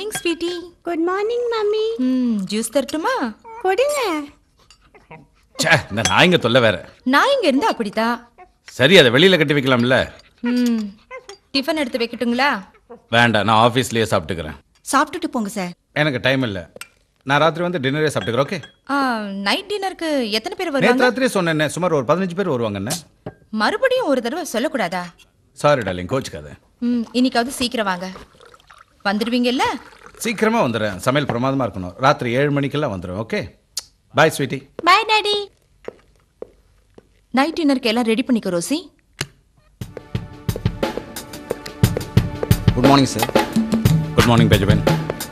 Morning sweetie good morning mummy ம் juice தரட்டுமா கொடுங்க ச்சே இந்த நாய்ங்க தொல்லை வேற நான் இங்க இருந்து அப்படித்தான் சரி அதை வெளியில கட்டி வைக்கலாம்ல ம் டிஃபன் எடுத்து வைக்கட்டுங்களா வேண்டாம் நான் ஆஃபீஸ்லயே சாப்பிட்டுக்கிறேன் சாப்பிட்டுட்டு போங்க சார் எனக்கு டைம் இல்லை நான் ராத்திரி வந்து டின்னரே சாப்பிட்டுக்கிறேன் ஓகே நைட் டின்னருக்கு எத்தனை பேர் நேற்று வருவாங்க ராத்திரியே சொன்னேன்னே சுமார் ஒரு பதினஞ்சு பேர் வருவாங்கண்ணே மறுபடியும் ஒரு தடவை சொல்லக்கூடாதா சாரி டார்லிங் கோச்சுக்காத ம் இன்னைக்காவது சீக்கிரம் வாங்க வந்துடுவீங்கல்ல சீக்கிரமா வந்துடுறேன் சமையல் பிரமாதமா இருக்கணும் ராத்திரி ஏழு மணிக்கெல்லாம் வந்துடுவேன் okay bye sweetie bye daddy night டின்னருக்கு எல்லாம் ரெடி பண்ணிக்க Rosie good morning sir good morning பெஜபன்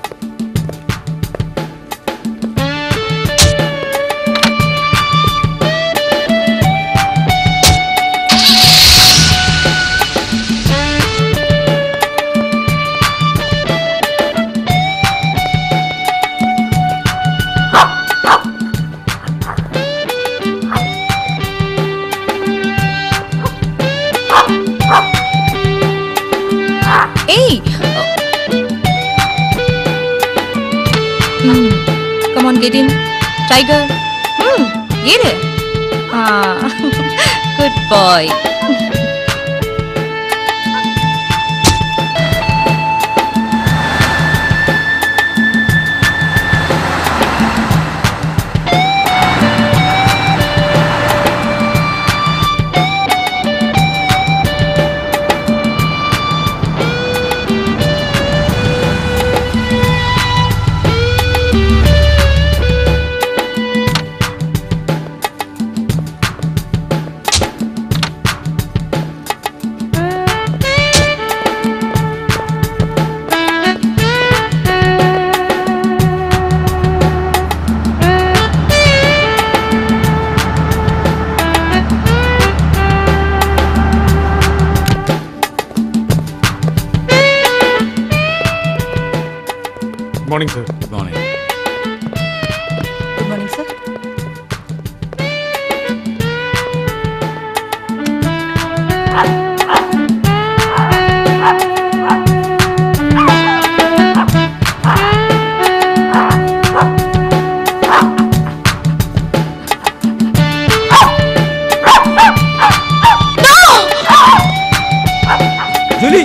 ஏய் ம் come on get in tiger ம் ஏறு ஆ good bye morning sir good morning good morning sir Julie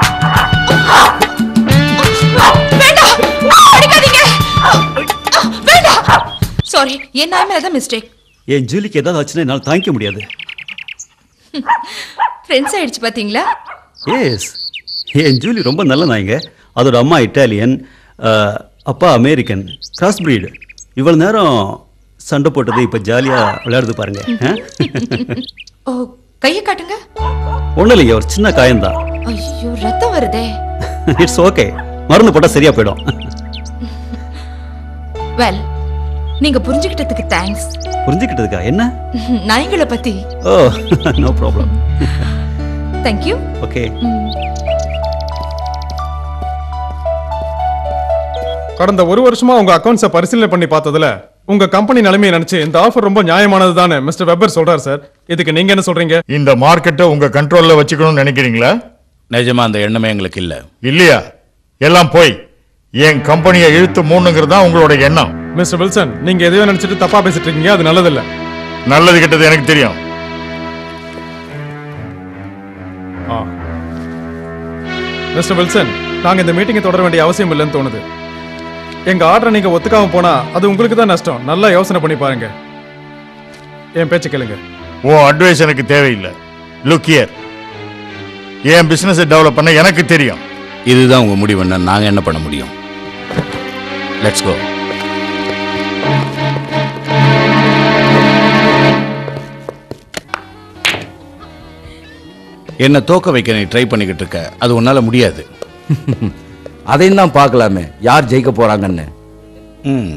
வேண்டாம் அடிக்காதீங்க வேண்டாம் சாரி என் நாய் மேல தான் மிஸ்டேக் என் ஜூலிக்கு ஏதாவது ஆச்சுன்னா என்னால் தாங்கிக்க முடியாது ஃப்ரெண்ட்ஸ் ஆயிடுச்சு பாத்தீங்களா எஸ் என் ஜூலி ரொம்ப நல்ல நாய்ங்க அதோட அம்மா இட்டாலியன் அஹ், அப்பா அமெரிக்கன் கிராஸ் பிரீடு இவ்வளோ நேரம் சண்டை போட்டது இப்போ ஜாலியாக விளையாடுது பாருங்க ஓ கையை காட்டுங்க ஒன்றும் இல்லைங்க ஒரு சின்ன காயம்தான் ஐயோ ரத்தம் வருதே இட்ஸ் ஓகே மருந்து போட்டால் சரியாக போயிடும் வெல் நீங்க புரிஞ்சுக்கிட்டதுக்கு தேங்க்ஸ் புரிஞ்சுக்கிட்டதுக்கா என்ன நாய்களை பத்தி oh no problem thank you okay கடந்த ஒரு வருஷமா உங்க அக்கவுண்ட்ஸை பரிசீலனை பண்ணி பார்த்ததுல உங்க கம்பெனி நிலைமையை நினைச்சு இந்த ஆஃபர் ரொம்ப நியாயமானது தானே மிஸ்டர் வெப்பர் சொல்றாரு சார் இதுக்கு நீங்க என்ன சொல்றீங்க இந்த மார்க்கெட்டை உங்க கண்ட்ரோல்ல வச்சுக்கணும்னு நினைக்கிறீங்களா நிஜமா அந்த எண்ணமே எங்களுக்கு இல்லை இல்லையா எல்லாம் போய் என் கம்பெனியை இழுத்து மூணுங்கிறது தான் உங்களோட எண்ணம் மிஸ்டர் வில்சன் நீங்க எதையோ நினைச்சிட்டு தப்பா பேசிட்டு இருக்கீங்க அது நல்லதில்ல நல்லது கெட்டது எனக்கு தெரியும் ஆ மிஸ்டர் வில்சன் நாங்க இந்த மீட்டிங்கை தொடர வேண்டிய அவசியம் இல்லைன்னு தோணுது எங்க ஆர்டரை நீங்க ஒத்துக்காம போனா அது உங்களுக்கு தான் நஷ்டம் நல்லா யோசனை பண்ணி பாருங்க என் பேச்சு கேளுங்க உன் அட்வைஸ் எனக்கு தேவையில்லை லுக் இயர் என் பிசினஸை டெவலப் பண்ண எனக்கு தெரியும் இதுதான் உங்க முடிவுன்னா நாங்க என்ன பண்ண முடியும் லெட்ஸ் கோ என்ன தோக்க வைக்க நீ ட்ரை பண்ணிக்கிட்டு இருக்க அது உன்னால முடியாது அதையும் தான் பார்க்கலாமே யார் ஜெயிக்க போறாங்கன்னு ம்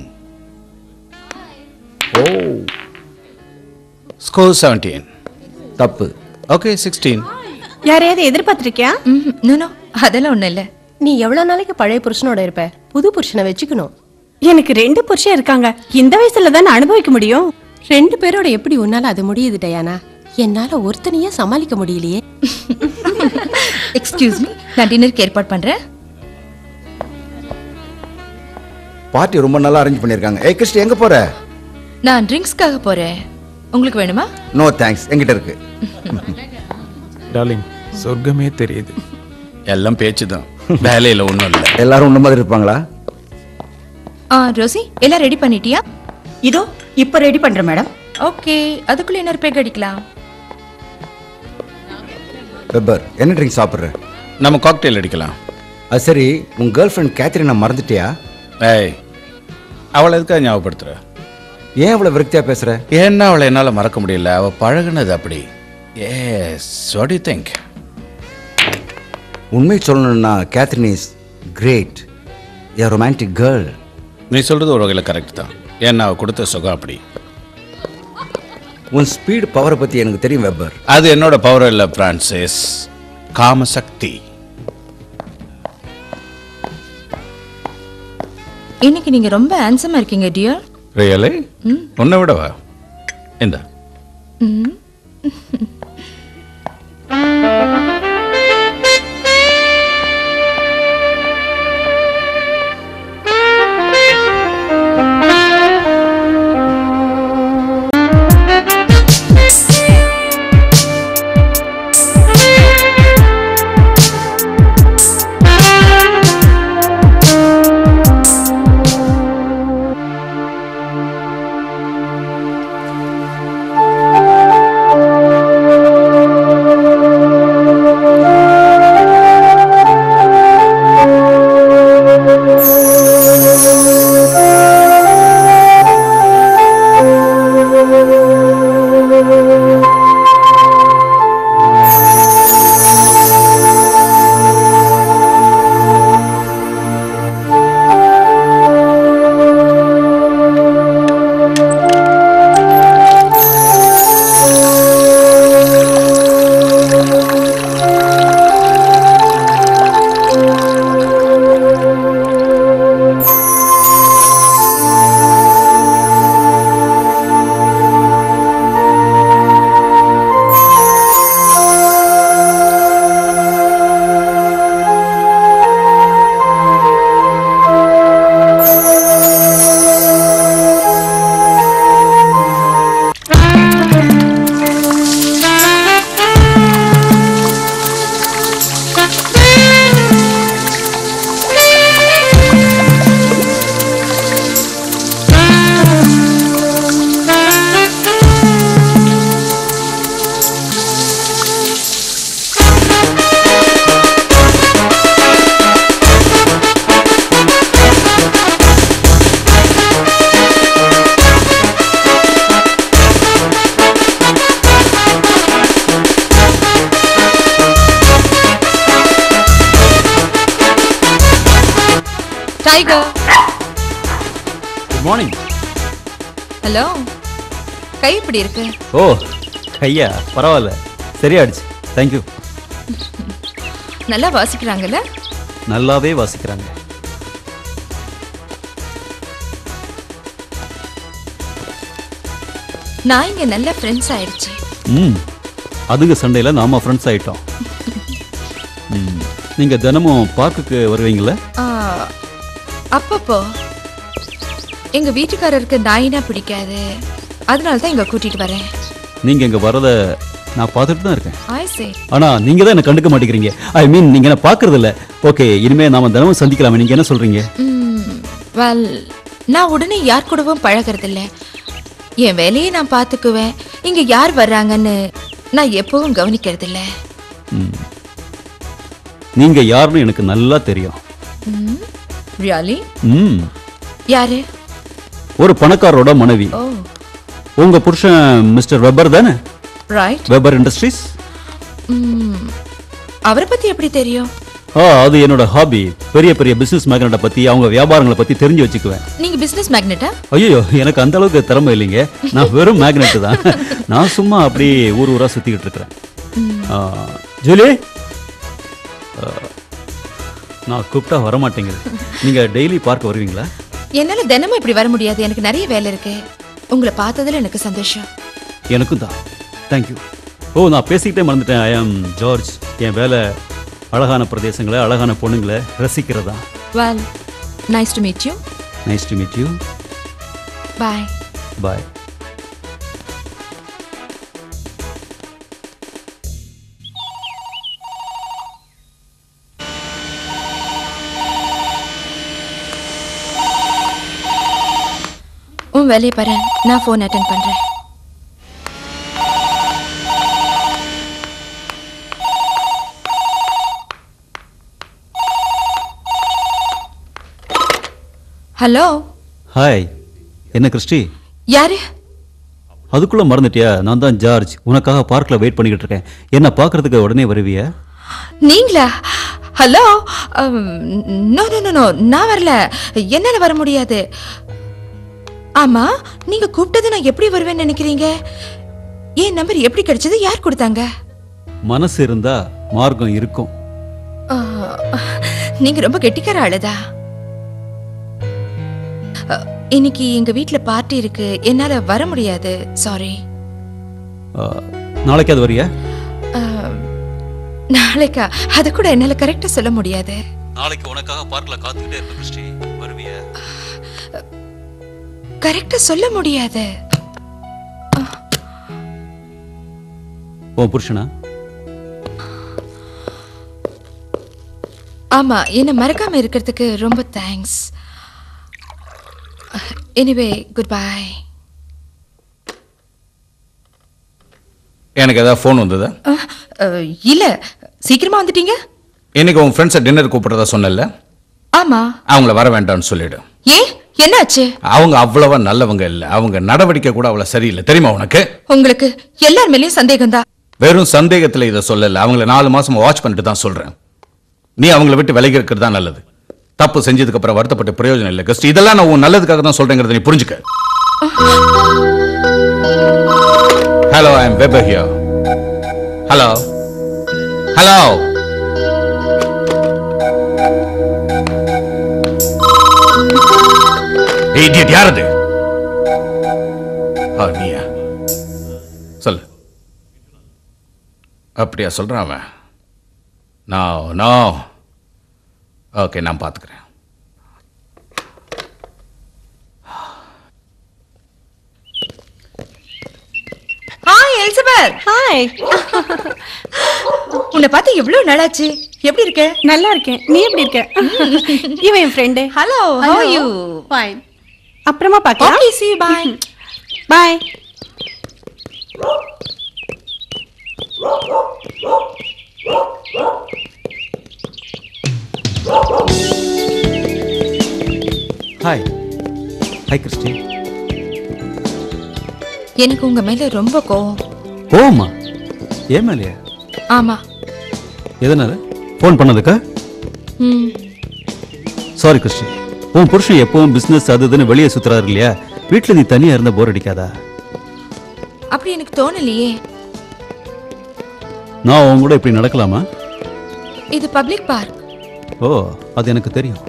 ஓ ஸ்கோர் செவன்டீன் தப்பு ஓகே சிக்ஸ்டீன் யாரையாவது எதிர்பார்த்திருக்கியா நோ நோ அதெல்லாம் ஒண்ணும் இல்ல நீ எவ்வளவு நாளைக்கு பழைய புருஷனோட இருப்ப புது புருஷனை வச்சுக்கணும் எனக்கு ரெண்டு புருஷன் இருக்காங்க இந்த வயசுல தானே அனுபவிக்க முடியும் ரெண்டு பேரோட எப்படி உன்னால அது முடியுது டயானா என்னால ஒருத்தனையே சமாளிக்க முடியலையே எக்ஸ்கியூஸ் மீ நான் டின்னருக்கு ஏற்பாடு பண்றேன் பார்ட்டி ரொம்ப நல்லா அரேஞ்ச் பண்ணியிருக்காங்க ஏய் கிறிஸ்டி எங்கே போற நான் ட்ரிங்க்ஸ்க்காக போறேன் உங்களுக்கு வேணுமா நோ தேங்க்ஸ் என்கிட்ட இருக்கு டார்லிங் சொர்க்கமே தெரியுது எல்லாம் பேச்சு தான் வேலையில் ஒன்றும் இல்லை எல்லாரும் உன்ன மாதிரி இருப்பாங்களா ஆ ரோசி எல்லாம் ரெடி பண்ணிட்டியா இதோ இப்ப ரெடி பண்றேன் மேடம் ஓகே அதுக்குள்ள இன்னொரு பேக் அடிக்கலாம் வெப்பர் என்ன ட்ரிங்க் சாப்பிட்ற நம்ம காக்டெயில் அடிக்கலாம் அது சரி உன் கேர்ள் ஃப்ரெண்ட் கேத்ரினை மறந்துட்டியா ஏய் அவளை எதுக்காக ஞாபகப்படுத்துற ஏன் இவ்வளோ விரக்தியாக பேசுற ஏன்னா அவளை என்னால் மறக்க முடியல அவள் பழகுனது அப்படி எஸ் வாட் யூ திங்க் உண்மை சொல்லணும்னா Catherine is great a romantic girl நீ சொல்கிறது ஒரு வகையில் கரெக்ட் தான் ஏன்னா அவள் கொடுத்த சுகம் அப்படி உன் ஸ்பீடு பவரை பற்றி எனக்கு தெரியும் வெப்பர் அது என்னோட பவர் இல்லை பிரான்சிஸ் காமசக்தி இன்னைக்கு நீங்க ரொம்ப ஹேண்ட்ஸமா இருக்கீங்க டியர் ரியலே உன்னை விடவா இந்த டைகர் குட் மார்னிங் ஹலோ கை இப்படி இருக்கு ஓ ஐயா பரவாயில்ல சரியாயிடுச்சு தேங்க்யூ நல்லா வாசிக்கிறாங்கல்ல நல்லாவே வாசிக்கிறாங்க நான் இங்க நல்ல ஃப்ரெண்ட்ஸ் ஆயிடுச்சு ம் அதுங்க சண்டையில் நாம ஃப்ரெண்ட்ஸ் ஆயிட்டோம் ம் நீங்க தினமும் பார்க்குக்கு வருவீங்களா ஆ, அப்பப்போ எங்க வீட்டுக்காரருக்கு நாயினா பிடிக்காது அதனால தான் இங்க கூட்டிட்டு வரேன் நீங்க இங்க வரத நான் பார்த்துட்டு தான் இருக்கேன் ஐ சே ஆனா நீங்க தான் என்ன கண்டுக்க மாட்டேங்கிறீங்க ஐ மீன் நீங்க என்ன பார்க்கறது இல்ல ஓகே இனிமே நாம தினமும் சந்திக்கலாமே நீங்க என்ன சொல்றீங்க வெல் நான் உடனே யார் கூடவும் பழகறதில்ல என் வேலையை நான் பார்த்துக்குவேன் இங்க யார் வர்றாங்கன்னு நான் எப்பவும் கவனிக்கிறதில்ல ம். நீங்க யாருன்னு எனக்கு நல்லா தெரியும் ரியாலி ம் யாரு ஒரு பணக்காரரோட மனைவி ஓ உங்க புருஷன் மிஸ்டர் வெபர் தானே ரைட் வெபர் இண்டஸ்ட்ரீஸ் அவரை பத்தி எப்படி தெரியும் ஆ அது என்னோட ஹாபி பெரிய பெரிய பிசினஸ் மேக்னட்டை பத்தி அவங்க வியாபாரங்களை பத்தி தெரிஞ்சு வச்சுக்குவேன் நீங்க பிசினஸ் மேக்னெட்டா ஐயோ எனக்கு அந்த அளவுக்கு திறமை இல்லைங்க நான் வெறும் மேக்னெட் தான் நான் சும்மா அப்படியே ஊர் ஊரா சுத்திக்கிட்டு இருக்கிறேன் ஆ, ஜூலி ஆ, நான் கூப்பிட்டா வர மாட்டேங்குது நீங்க டெய்லி பார்க்க வருவீங்களா என்னால தினமும் இப்படி வர முடியாது எனக்கு நிறைய வேலை இருக்கு உங்களை பார்த்ததுல எனக்கு சந்தோஷம் எனக்கும் தான் தேங்க்யூ ஓ நான் பேசிக்கிட்டே மறந்துட்டேன் ஐ ஆம் ஜார்ஜ் என் வேலை அழகான பிரதேசங்களை அழகான பொண்ணுங்களை ரசிக்கிறதா well nice to meet you nice to meet you bye bye உன் வேலையை பாரு நான் ஃபோன் அட்டன் பண்றேன் ஹலோ ஹாய் என்ன கிறிஸ்டி யாரு அதுக்குள்ள மறந்துட்டியா நான் தான் ஜார்ஜ் உனக்காக பார்க்ல வெயிட் பண்ணிக்கிட்டு இருக்கேன் என்ன பார்க்கறதுக்கு உடனே வருவியா நீங்களா hello no no no no நான் வரல என்னால வர முடியாது ஆமா நீங்க கூப்பிட்டது நான் எப்படி வருவேன்னு நினைக்கிறீங்க என் நம்பர் எப்படி கிடைச்சது யார் கொடுத்தாங்க மனசு இருந்தா மார்க்கம் இருக்கும் ஆ, நீங்க ரொம்ப கெட்டிக்கார ஆளுதா அ, இன்னைக்கு எங்க வீட்ல பார்ட்டி இருக்கு என்னால வர முடியாது சாரி ஆ, நாளைக்கு அது வரியா நாளைக்கா அது கூட என்னால கரெக்டா சொல்ல முடியாது நாளைக்கு உனக்காக பார்க்ல காத்துக்கிட்டே இருப்பேன் கிறிஸ்டி வருவியா கரெக்டா சொல்ல முடியாது உன் புருஷனா ஆமா என்ன மறக்காம இருக்கிறதுக்கு ரொம்ப தேங்க்ஸ் எனிவே குட் பை எனக்கு ஏதாவது ஃபோன் வந்ததா இல்ல சீக்கிரமா வந்துட்டீங்க இன்னைக்கு உன் ஃப்ரெண்ட்ஸை டின்னர் கூப்பிடுறதா சொன்னல ஆமா அவங்கள வர வேண்டாம்னு சொல்லிடு ஏன் என்னாச்சு அவங்க அவ்வளவா நல்லவங்க இல்ல அவங்க நடவடிக்கை கூட அவ்வளவு சரியில்லை தெரியுமா உனக்கு உங்களுக்கு எல்லார் மேலயும் சந்தேகம் தான் வெறும் சந்தேகத்துல இதை சொல்லல அவங்கள நாலு மாசம் வாட்ச் பண்ணிட்டு தான் சொல்றேன் நீ அவங்கள விட்டு விலகி இருக்கிறது தான் நல்லது தப்பு செஞ்சதுக்கு அப்புறம் வருத்தப்பட்ட பிரயோஜனம் இல்லை கஸ்ட் இதெல்லாம் நான் உன் நல்லதுக்காக தான் சொல்றேங்கிறத நீ புரிஞ்சுக்க hello I am Weber here hello hello idiot யார் அது ஆ நீயா சொல்லு அப்படியா சொல்றான் அவன் நோ நோ ஓகே நான் பார்த்துக்கிறேன் ஹாய் எலிசபெத் ஹாய் உன்னை பார்த்து எவ்வளவு நாளாச்சு எப்படி இருக்க நல்லா இருக்கேன் நீ எப்படி இருக்க இவன் என் friend hello how are you fine அப்புறமா பார்க்கலாம் okay see you bye bye hi hi Christie எனக்கு உங்க மேல ரொம்ப கோவம் ஓமா ஏன் மேலையா ஆமா எதனால ஃபோன் பண்ணதுக்கா ம் சாரி கிறிஸ்டி உன் புருஷன் எப்பவும் பிசினஸ் அது இதுன்னு வெளியே சுத்துறாரு இல்லையா வீட்டில் நீ தனியா இருந்தா போர் அடிக்காதா அப்படி எனக்கு தோணலையே நான் உன் கூட இப்படி நடக்கலாமா இது பப்ளிக் பார்க் ஓ அது எனக்கு தெரியும்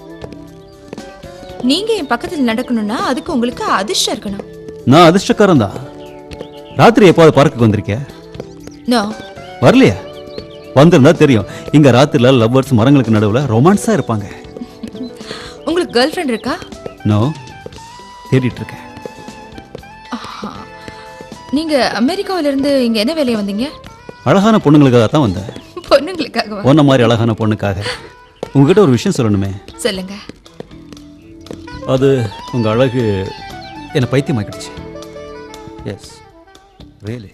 நீங்க என் பக்கத்துல நடக்கணும்னா அதுக்கு உங்களுக்கு அதிர்ஷ்டம் இருக்கணும் நான் அதிர்ஷ்டக்காரன் தான் ராத்திரி எப்பாவது பார்க்குக்கு வந்திருக்கேன் நோ வரலையா வந்திருந்தா தெரியும் இங்க ராத்திரில லவ்வர்ஸ் மரங்களுக்கு நடுவுல ரொமான்ஸா இருப்பாங்க உங்களுக்கு கேர்ள் ஃப்ரெண்ட் இருக்கா நோ தேடிட்டு இருக்கேன் நீங்க அமெரிக்காவில இருந்து இங்க என்ன வேலையை வந்தீங்க அழகான பொண்ணுங்களுக்காக தான் வந்தேன் பொண்ணுங்களுக்காகவா உன்ன மாதிரி அழகான பொண்ணுக்காக உங்ககிட்ட ஒரு விஷயம் சொல்லணுமே சொல்லுங்க அது உங்க அழகு என்னை பைத்தியமாக்கிடுச்சு எஸ் ரியலி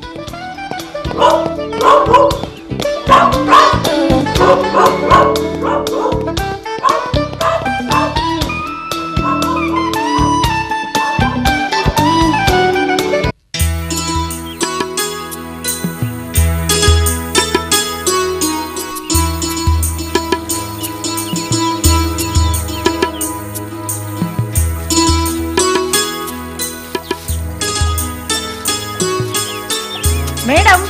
மேடம்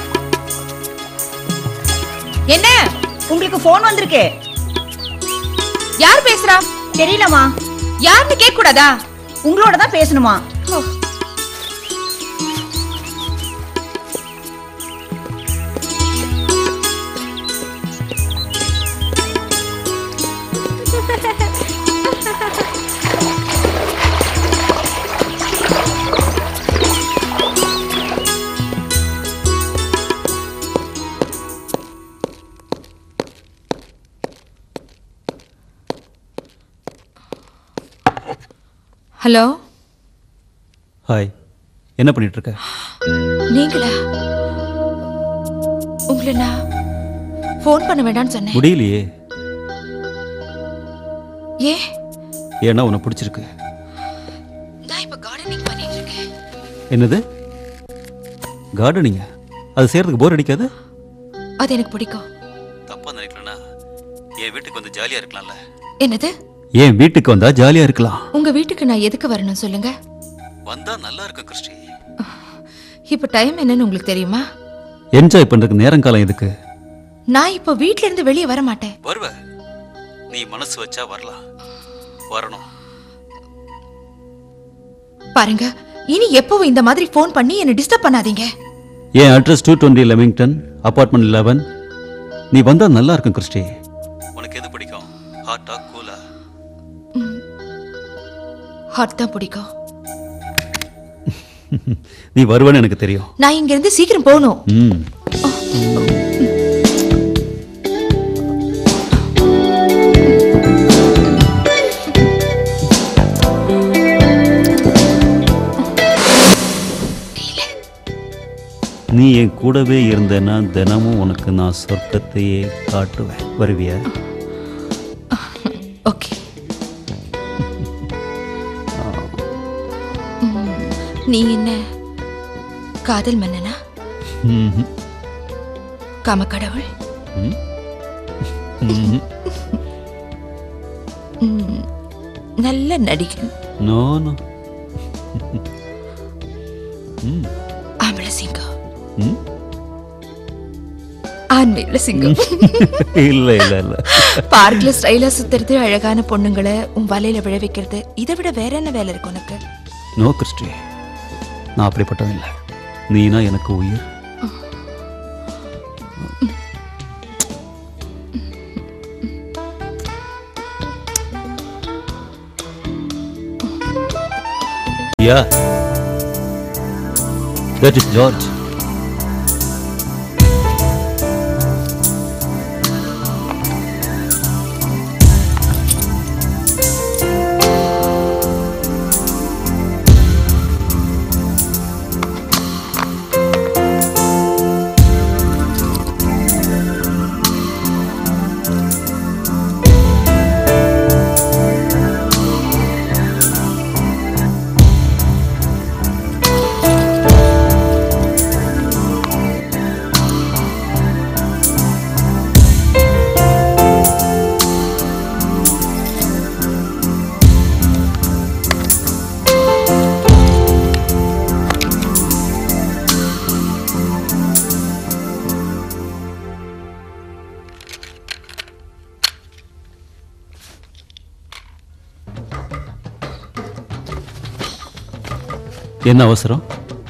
என்ன உங்களுக்கு ஃபோன் வந்திருக்கு யார் பேசுறா தெரியலமா யாருன்னு கேட்க கூடாதா உங்களோட தான் பேசணுமா ஹலோ ஹாய் என்ன பண்ணிட்டு இருக்க நீங்களா உங்களை நான் ஃபோன் பண்ண வேண்டாம்னு சொன்னேன் முடியலையே ஏ ஏன்னா உன்னை பிடிச்சிருக்கு நான் இப்ப கார்டனிங் பண்ணிட்டு இருக்கேன் என்னது கார்டனிங்க அது செய்யறதுக்கு போர் அடிக்காது அது எனக்கு பிடிக்கும் தப்பா நினைக்கலனா என் வீட்டுக்கு வந்து ஜாலியா இருக்கலாம்ல என்னது என் வீட்டுக்கு வந்தா ஜாலியா இருக்கலாம் உங்க வீட்டுக்கு நான் எதுக்கு வரணும் சொல்லுங்க வந்தா நல்லா இருக்கும் கிறிஸ்டி இப்ப டைம் என்னன்னு உங்களுக்கு தெரியுமா என்ஜாய் பண்றதுக்கு நேரம் காலம் எதுக்கு நான் இப்போ வீட்ல இருந்து வெளியே வர மாட்டேன் வருவ நீ மனசு வச்சா வரலாம் வரணும் பாருங்க இனி எப்பவும் இந்த மாதிரி ஃபோன் பண்ணி என்ன டிஸ்டர்ப் பண்ணாதீங்க என் address two twenty Lemington apartment eleven நீ வந்தா நல்லா இருக்கும் கிறிஸ்டி உனக்கு எது பிடிக்கும் ஹாட்டா கூலா ஹாட் தான் பிடிக்கும் நீ வருவேன்னு எனக்கு தெரியும் நான் இங்க இருந்து சீக்கிரம் போகணும் ம் நீ என் கூடவே இருந்தேன்னா தினமும் உனக்கு நான் சொர்க்கத்தையே காட்டுவேன் வருவியா ஓகே நீ என்ன காதல் மன்னனா ம்ஹும். காமக்கடவுள் ம்? ம்ஹும். ம், நல்ல நடிகன் நோ நோ ம் ஆம்பள சிங்கம் ம் ஆண்மையில சிங்கம் இல்ல இல்ல இல்ல பார்க்ல ஸ்டைலா சுத்துறது அழகான பொண்ணுங்களை உன் வலையில விழ வைக்கிறது இதை விட வேற என்ன வேலை இருக்கு உனக்கு நோ கிறிஸ்டி நான் அப்படிப்பட்டவன் இல்லை நீனா எனக்கு உயிர் Yeah. That is George. என்ன அவசரம்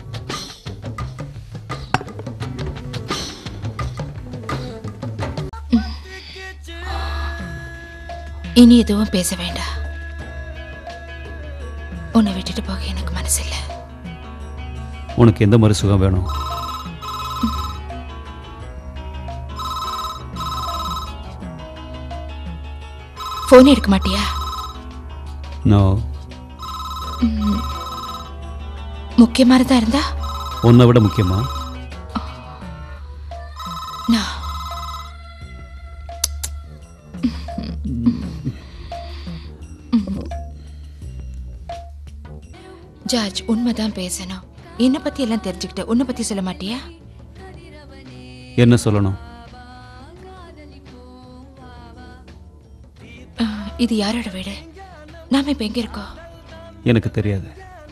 இனி எதுவும் பேச வேண்டாம் உன்னை விட்டுட்டு போக எனக்கு மனசு இல்ல உனக்கு எந்த மாதிரி சுகம் வேணும் போன் எடுக்க மாட்டியா நோ முக்கியமானதா இருந்தா உன்னை விட முக்கியமா நான் ஜார்ஜ் உண்மைதான் பேசணும் என்னை பத்தி எல்லாம் தெரிஞ்சுக்கிட்ட உன்னை பத்தி சொல்ல மாட்டியா என்ன சொல்லணும் ஆ, இது யாரோட வீடு நாம இப்ப எங்க இருக்கோம் எனக்கு தெரியாது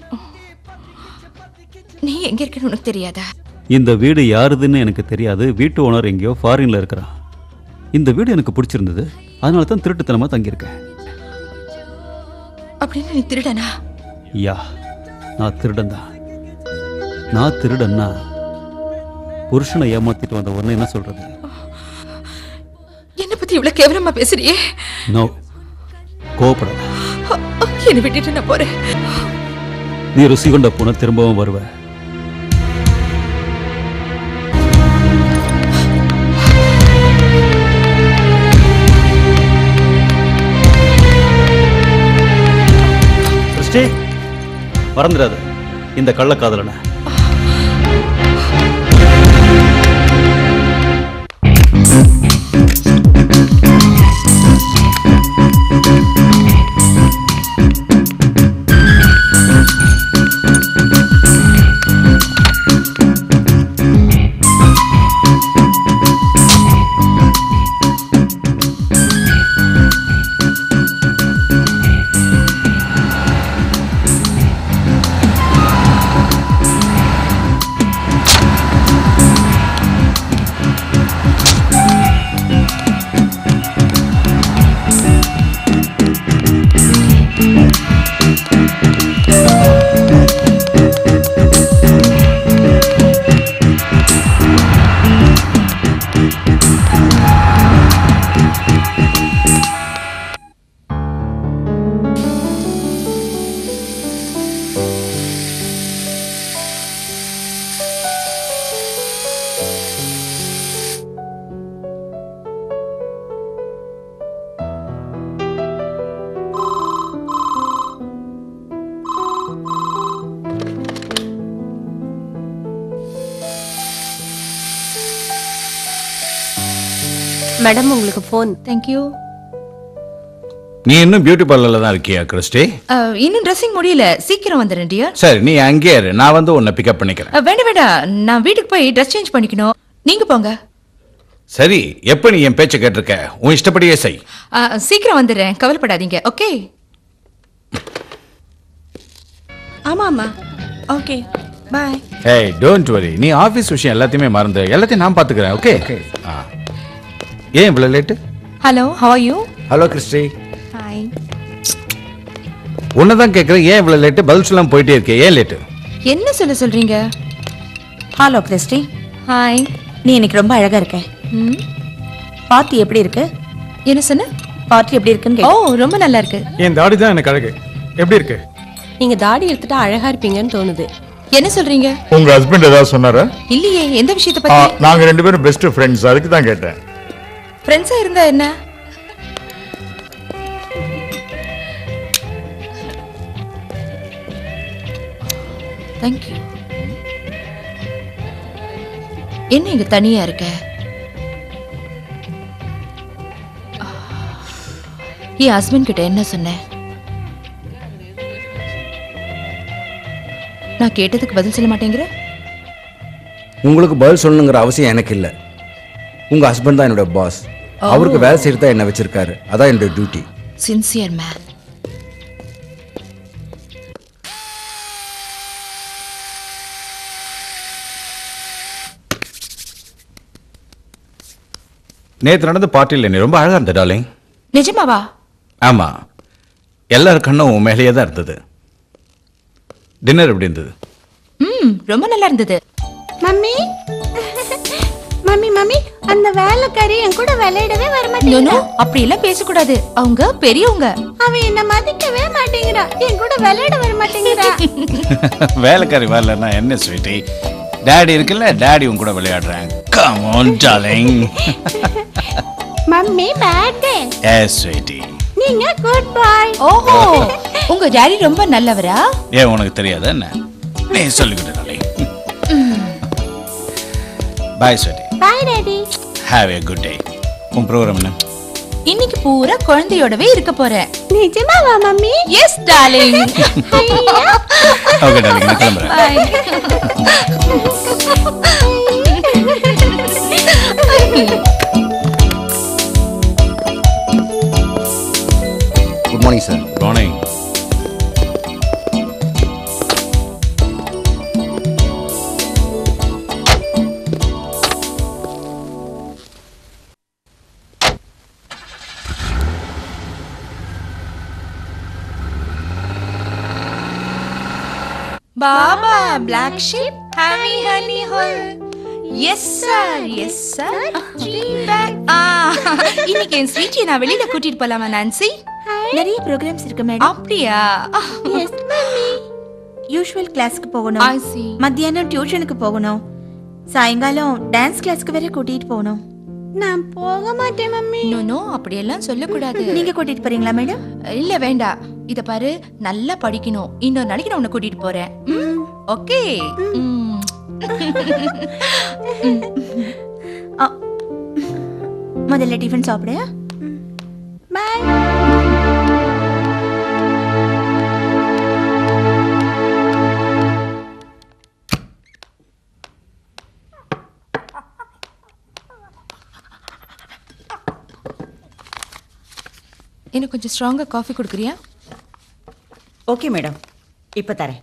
நீ எங்க இருக்கன்னு உனக்கு தெரியாதா இந்த வீடு யாருதுன்னு எனக்கு தெரியாது வீட்டு ஓனர் எங்கேயோ ஃபாரின்ல இருக்கிறான் இந்த வீடு எனக்கு பிடிச்சிருந்தது அதனால தான் திருட்டுத்தனமா தங்கியிருக்கேன் அப்படின்னு நீ திருடனா யா நான் திருடன் தான் நான் திருடன்னா புருஷனை ஏமாத்திட்டு வந்த உடனே என்ன சொல்றது என்னை பத்தி இவ்வளவு கேவலமா பேசுறியே நோ கோவப்படாத என்னை விட்டுட்டு நான் போறேன் நீ ருசி கொண்ட பூனை திரும்பவும் வருவ கிறிஸ்டி மறந்துடாத இந்த கள்ளக்காதலனை மேடம் உங்களுக்கு ஃபோன் தேங்க்யூ நீ இன்னும் பியூட்டி பார்லர்ல தான் இருக்கியா கிறிஸ்டி இன்னும் ட்ரெஸ்ஸிங் முடியல சீக்கிரம் வந்துடுறேன் டியர் சரி நீ அங்கேயே இரு நான் வந்து உன்னை பிக்கப் பண்ணிக்கிறேன் வேண்டாம் வேண்டாம் நான் வீட்டுக்கு போய் ட்ரெஸ் சேஞ்ச் பண்ணிக்கணும் நீங்க போங்க சரி எப்ப நீ என் பேச்சை கேட்டிருக்க உன் இஷ்டப்படியே செய் அஹ், சீக்கிரம் வந்துடுறேன் கவலைப்படாதீங்க ஓகே ஆமா ஆமா ஓகே பாய் ஏய் டோன்ட் வரி நீ ஆபீஸ் விஷயம் எல்லாத்தையுமே மறந்து எல்லாத்தையும் நான் பாத்துக்கிறேன் ஓகே ஆ. ஏன் இவ்வளவு late hello how are you hello Christie hi உன்னதான் கேட்கறேன் ஏன் இவ்வளவு லேட்டு பதில் சொல்லாம போயிட்டே இருக்கே ஏன் லேட்டு என்ன சொல்ல சொல்றீங்க ஹலோ கிறிஸ்டி ஹாய் நீ இன்னைக்கு ரொம்ப அழகா இருக்க ம் பார்ட்டி எப்படி இருக்கு என்ன சொன்ன பார்ட்டி எப்படி இருக்குன்னு ஓ கேட்டேன். ரொம்ப நல்லா இருக்கு என் தாடி தான் எனக்கு அழகு எப்படி இருக்கு நீங்க தாடி எடுத்துட்டா அழகா இருப்பீங்கன்னு தோணுது என்ன சொல்றீங்க உங்க ஹஸ்பண்ட் ஏதாவது சொன்னாரா இல்லையே எந்த விஷயத்தை ஆ, பத்தி நாங்க ரெண்டு பேரும் பெஸ்ட் ஃப்ரெண்ட்ஸ் அதுக்கு தான் கேட்டேன் ஃப்ரெண்ட்ஸா இருந்தா என்ன தேங்க்யூ என்ன இங்க தனியா இருக்க என் ஹஸ்பண்ட் கிட்ட என்ன சொன்னேன் நான் கேட்டதுக்கு பதில் சொல்ல மாட்டேங்கிற உங்களுக்கு பதில் சொல்லணுங்கிற அவசியம் எனக்கு இல்லை உங்க ஹஸ்பண்ட் தான் என்னோட பாஸ் அவருக்கு வேலை செய்யறது தான் என்ன வச்சிருக்காரு அதான் என்னோட டியூட்டி சின்சியர் மேன் நேத்து நடந்த பார்ட்டியில் நீ ரொம்ப அழகா இருந்த டார்லிங் நிஜமாவா ஆமா எல்லார் கண்ணும் உன் மேலேயே தான் இருந்தது டின்னர் எப்படி இருந்தது ம் ரொம்ப நல்லா இருந்தது மம்மி மம்மி மம்மி அந்த வேலைக்காரி என் கூட விளையாடவே வர நோ மாட்டேங்கிறா அப்படி எல்லாம் பேசக்கூடாது அவங்க பெரியவங்க அவ என்ன மதிக்கவே மாட்டேங்கிறா என் கூட விளையாட வர மாட்டேங்கிறா வேலைக்காரி வரலன்னா என்ன ஸ்வீட்டி டாடி இருக்குல்ல டாடி உன் கூட விளையாடுறேன் come on darling mummy bad day yes sweetie நீங்க குட் பாய் ஓஹோ உங்க டாடி ரொம்ப நல்லவரா ஏன் உனக்கு தெரியாதா என்ன நீ சொல்லிக்கிட்டு darling bye sweetie bye daddy have a good day உன் ப்ரோக்ராம் என்ன இன்னைக்கு பூரா குழந்தையோடவே இருக்க போறேன் நிஜமாவா mummy yes darling okay darling நான் கிளம்புறேன் good morning sir morning baa baa black sheep honey honey hole yes sir yes sir இன்னைக்கு என் ஸ்வீட்டியை நான் வெளியில கூட்டிட்டு போலாமா நான்சி நிறைய ப்ரோக்ராம்ஸ் இருக்கு மேடம் அப்படியா எஸ் மம்மி யூஷுவல் கிளாஸ்க்கு போகணும் I see. மத்தியானம் டியூஷனுக்கு போகணும் சாயங்காலம் டான்ஸ் கிளாஸ்க்கு வேற கூட்டிட்டு போகணும் நான் போக மாட்டேன் மம்மி நோ நோ அப்படியெல்லாம் சொல்லக்கூடாது நீங்க கூட்டிட்டு போறீங்களா மேடம் இல்ல வேண்டாம் இத பாரு நல்லா படிக்கணும் இன்னொரு நாளைக்கு நான் உன்னை கூட்டிட்டு போறேன் ம்? ஓகே ம். ஆ. முதல்ல டிஃபன் சாப்பிடு பாய் எனக்கு கொஞ்சம் ஸ்ட்ராங்கா காஃபி கொடுக்குறியா ஓகே மேடம் இப்போ தரேன்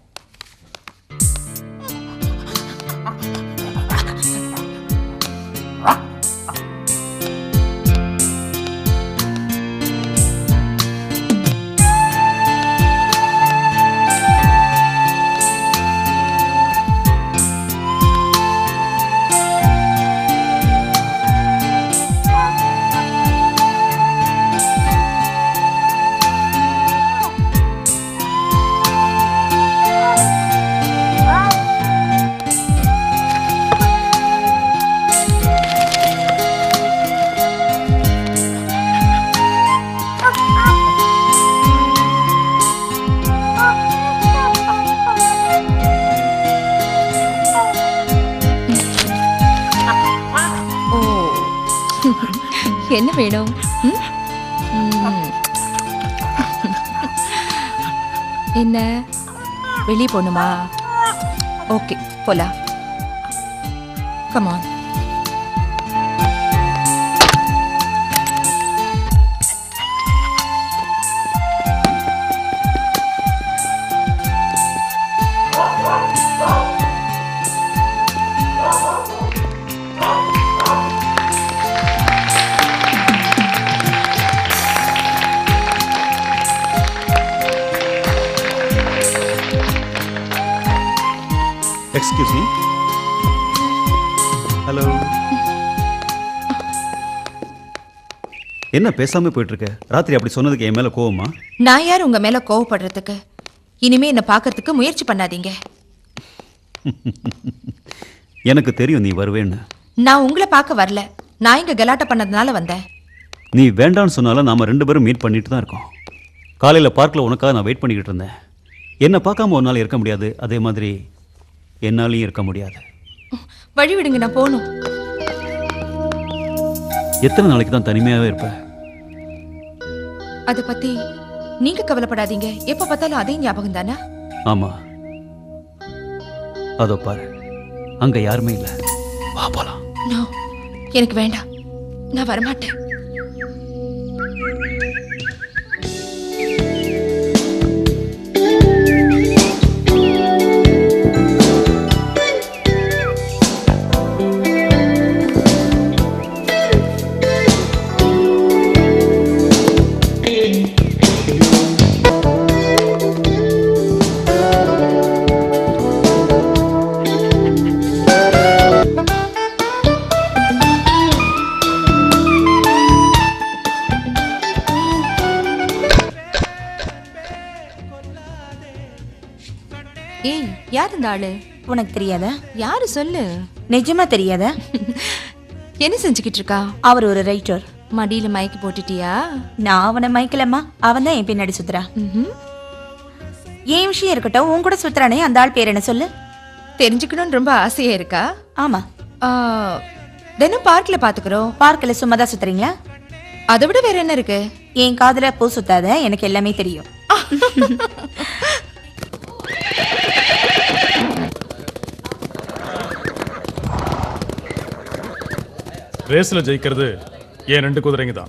ஓ என்ன வேணும் ம்? ம். என்ன வெளியே போகணுமா ஓகே போலாம் கமான் எக்ஸ்கியூஸ் மீ ஹலோ என்ன பேசாம போயிட்டு இருக்க ராத்திரி அப்படி சொன்னதுக்கு என் மேல கோவமா நான் யார் உங்க மேல கோவப்படுறதுக்கு இனிமே என்ன பார்க்கறதுக்கு முயற்சி பண்ணாதீங்க எனக்கு தெரியும் நீ வருவேன்னு நான் உங்களை பார்க்க வரல நான் இங்க கலாட்டா பண்ணதுனால வந்தேன் நீ வேண்டான்னு சொன்னாலும் நாம ரெண்டு பேரும் மீட் பண்ணிட்டு தான் இருக்கோம் காலையில பார்க்கில் உனக்காக நான் வெயிட் பண்ணிக்கிட்டு இருந்தேன் என்னை பார்க்காம ஒரு நாள் இருக்க முடியாது அதே மாதிரி என்னாலையும் இருக்க முடியாது வழி விடுங்க நான் போகணும் எத்தனை நாளைக்கு தான் தனிமையாவே இருப்பேன் அதை பத்தி நீங்க கவலைப்படாதீங்க எப்ப பார்த்தாலும் அதே ஞாபகம் தானே ஆமா அதோ பாரு அங்க யாருமே இல்ல வா போலாம் நோ எனக்கு வேண்டாம் நான் வரமாட்டேன் ஏய் யார் இந்த ஆளு உனக்கு தெரியாதா யாரு சொல்லு நிஜமா தெரியாதா என்ன செஞ்சுக்கிட்டு இருக்கா அவர் ஒரு ரைட்டர் மடியில மயக்கி போட்டுட்டியா நான் அவனை மைக்கலம்மா அவன் தான் என் பின்னாடி சுத்துறா ம்ஹும். என் விஷயம் இருக்கட்டும் உன் கூட சுத்துறானே அந்த ஆள் பேர் என்ன சொல்லு தெரிஞ்சுக்கணும்னு ரொம்ப ஆசையா இருக்கா ஆமா ஆ, தினம் பார்க்ல பாத்துக்கிறோம் பார்க்கல சும்மா தான் சுத்துறீங்களா அதை விட வேற என்ன இருக்கு என் காதுல பூ சுத்தாத எனக்கு எல்லாமே தெரியும் ரேஸ்ல ஜெயிக்கிறது என் ரெண்டு குதிரைங்க தான்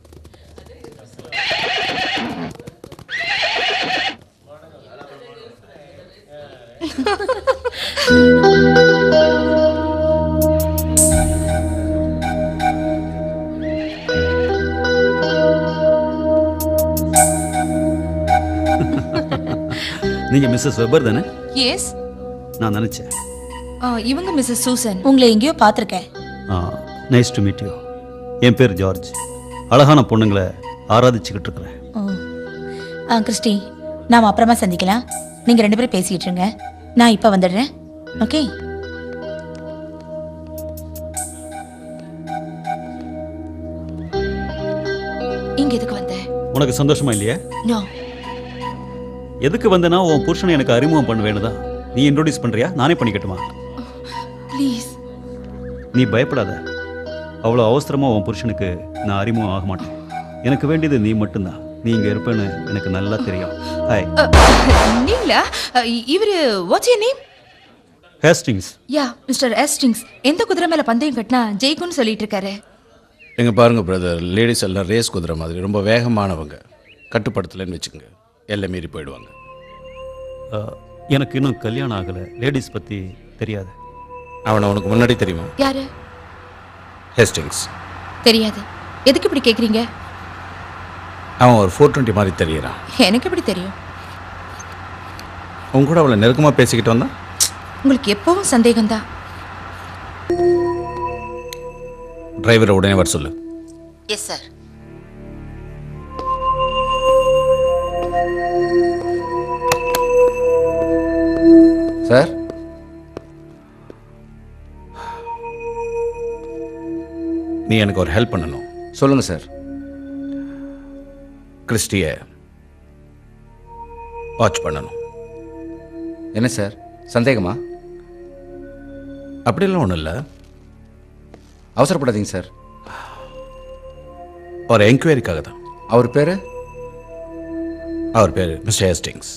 நீங்க மிஸ்ஸஸ் வெபர் தானே எஸ் நான் நினைச்சேன் இவங்க மிஸ்ஸஸ் சூசன் உங்களை எங்கேயோ பார்த்துருக்கேன் நைஸ் டு மீட் யூ என் பேர் ஜார்ஜ் அழகான பொண்ணுங்களை ஆராதிச்சுக்கிட்டு இருக்கிறேன் ஆ கிறிஸ்டி நாம் அப்புறமா சந்திக்கலாம் நீங்க ரெண்டு பேரும் பேசிட்டு இருங்க நான் இப்ப வந்துடுறேன் ஓகே இங்க எதுக்கு வந்த உனக்கு சந்தோஷமா இல்லையா நோ எதுக்கு வந்தேன்னா உன் புருஷனை எனக்கு அறிமுகம் பண்ண வேணுதான் நீ இன்ட்ரோடியூஸ் பண்றியா நானே பண்ணிக்கட்டுமா ப்ளீஸ் நீ பயப்படாத அவ்வளோ அவசரமா உன் புருஷனுக்கு நான் அறிமுகம் ஆக மாட்டேன் எனக்கு வேண்டியது நீ மட்டும்தான் நீ இங்க இருப்பேன்னு எனக்கு நல்லா தெரியும் ஹாய் நீங்களா அஹ், இவரு what's you name Hastings yeah mister Hastings எந்த குதிரை மேல பந்தயம் கட்டினா ஜெயிக்கும்னு சொல்லிட்டு இருக்காரு எங்க பாருங்க பிரதர் லேடிஸ் எல்லாம் ரேஸ் குதிரை மாதிரி ரொம்ப வேகமானவங்க கட்டுப்படுத்தலைன்னு வச்சுக்கோங்க எல்லை மீறி போயிடுவாங்க எனக்கு இன்னும் கல்யாணம் ஆகலை லேடிஸ் பற்றி தெரியாது அவனை உனக்கு முன்னாடி தெரியுமா யாரு ஹேஸ்டிங்ஸ் தெரியாது எதுக்கு இப்படி கேக்குறீங்க அவன் ஒரு ஃபோர் டுவெண்ட்டி மாதிரி தெரியறான் எனக்கு எப்படி தெரியும் உன் கூட அவளை நெருக்கமா பேசிக்கிட்டு வந்தான் உங்களுக்கு எப்பவும் சந்தேகம்தான் டிரைவரை உடனே வர சொல்லு எஸ் சார் சார் நீ எனக்கு ஒரு ஹெல்ப் பண்ணணும் சொல்லுங்க சார் கிறிஸ்டிய வாட்ச் பண்ணணும் என்ன சார் சந்தேகமா அப்படிலாம் ஒன்றும் இல்லை அவசரப்படாதீங்க சார் ஒரு என்கொயரிக்காக தான் அவர் பேர் அவர் பேர் மிஸ்டர் ஹேஸ்டிங்ஸ்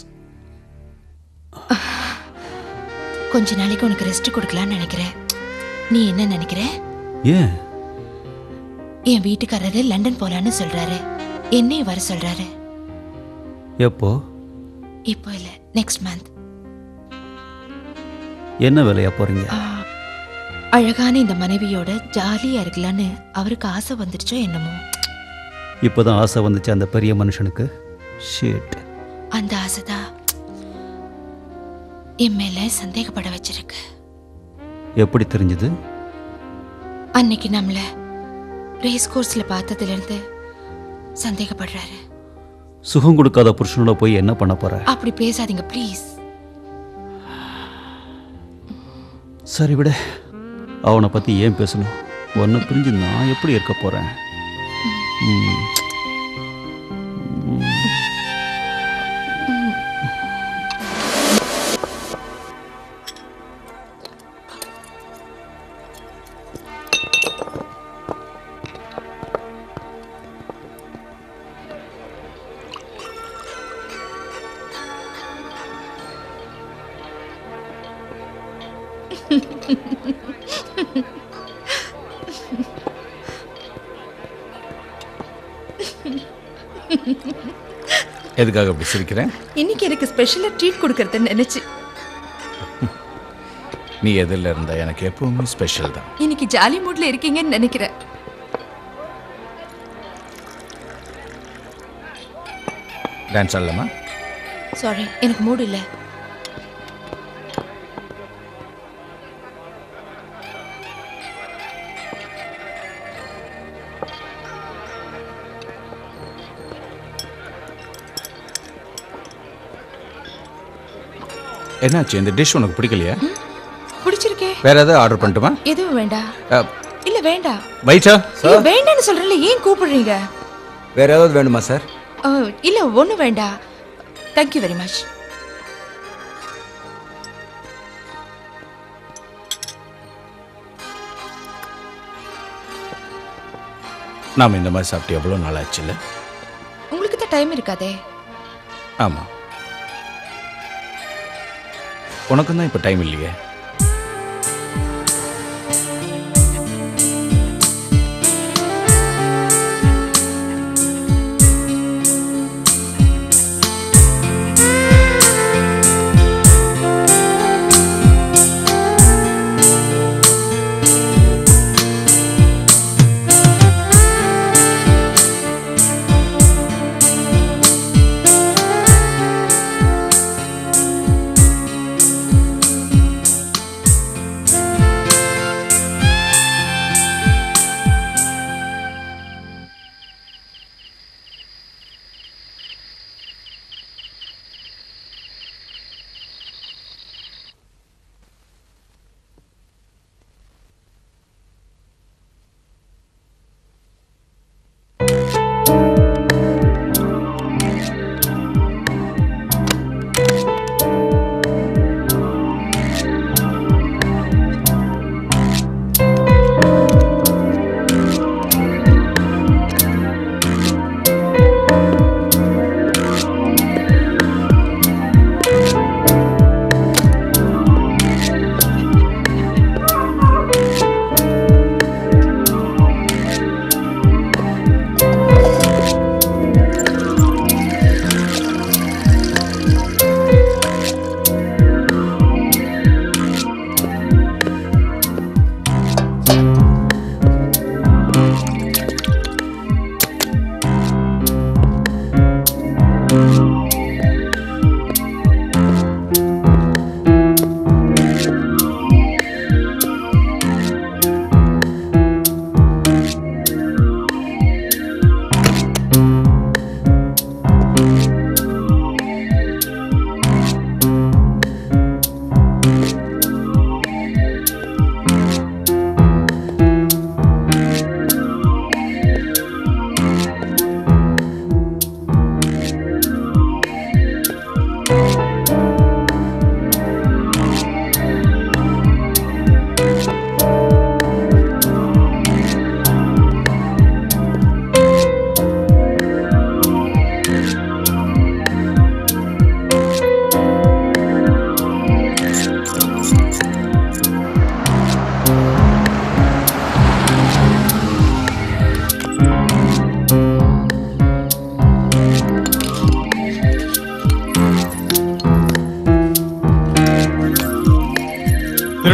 கொஞ்ச நாளைக்கு உனக்கு ரெஸ்ட் கொடுக்கலாம்னு நினைக்கிறேன் நீ என்ன நினைக்கிற ஏன் என் வீட்டுக்காரரு லண்டன் போலான்னு சொல்றாரு என்னையும் வர சொல்றாரு எப்போ இப்போ இல்ல நெக்ஸ்ட் மந்த் என்ன வேலையா போறீங்க அழகான இந்த மனைவியோட ஜாலியா இருக்கலான்னு அவருக்கு ஆசை வந்துடுச்சோ என்னமோ இப்போதான் ஆசை வந்துச்சு அந்த பெரிய மனுஷனுக்கு ஷீட் அந்த ஆசைதான் என் மேல சந்தேகப்பட வச்சிருக்கு எப்படி தெரிஞ்சது அன்னைக்கு நம்மள ரேஸ் கோர்ஸ்ல பார்த்ததுல இருந்து சந்தேகப்படுறாரு சுகம் கொடுக்காத புருஷனோட போய் என்ன பண்ண போற அப்படி பேசாதீங்க ப்ளீஸ் சரி விட அவனை பத்தி ஏன் பேசணும் உன்னை பிரிஞ்சு நான் எப்படி இருக்க போறேன் ம். ம். எதுக்காக அப்படி சிரிக்கிறேன் இன்னைக்கு எனக்கு ஸ்பெஷலா ட்ரீட் கொடுக்கறத நினைச்சு நீ எதில் இருந்தா எனக்கு எப்பவுமே ஸ்பெஷல் தான் இன்னைக்கு ஜாலி மூட்ல இருக்கீங்கன்னு நினைக்கிறேன் டான்ஸ் ஆடலாமா சாரி எனக்கு மூடு இல்ல என்னாச்சு இந்த டிஷ் உனக்கு பிடிக்கலையா பிடிச்சிருக்கே வேற ஏதாவது ஆர்டர் பண்ணட்டுமா எதுவும் வேண்டாம் இல்ல வேண்டாம் வைச்சா இல்ல வேண்டாம்னு சொல்றேன்ல ஏன் கூப்பிடுறீங்க வேற ஏதாவது வேணுமா சார் அஹ், இல்ல ஒண்ணு வேண்டாம் தேங்க்யூ வெரி மச் நாம இந்த மாதிரி சாப்பிட்டு எவ்வளோ நாள் ஆச்சுல்ல உங்களுக்கு தான் டைம் இருக்காதே ஆமா உனக்கும் தான் இப்போ டைம் இல்லையே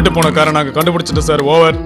திருட்டு போன காரை நாங்க கண்டுபிடிச்சிட்டோம் சார் ஓவர்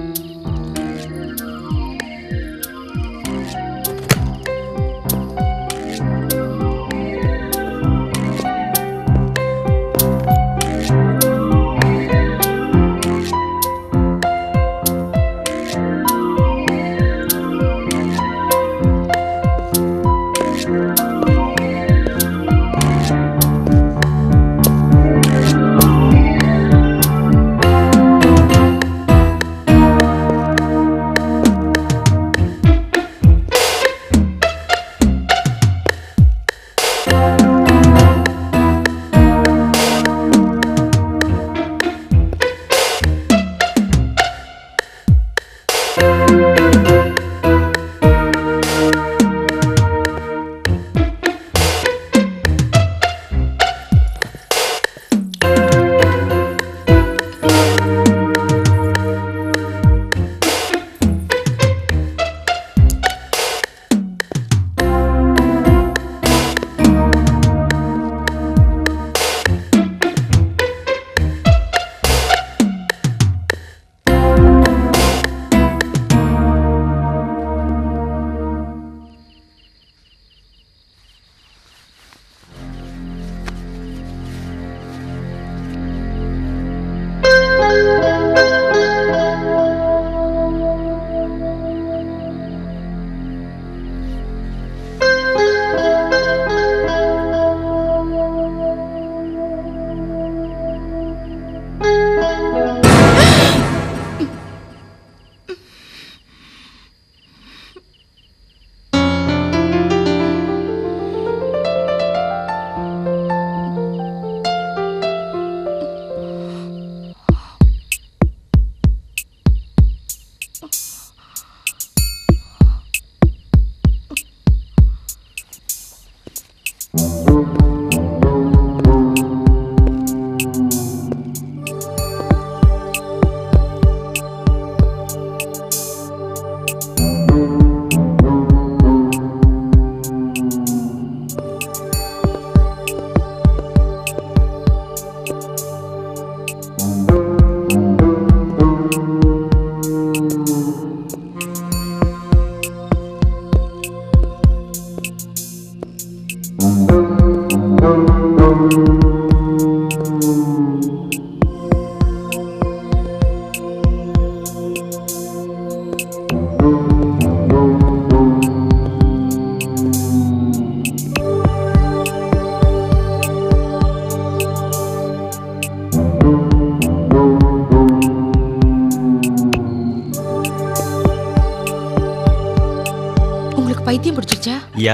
உங்களுக்கு பைத்தியம் பிடிச்சிருச்சா யா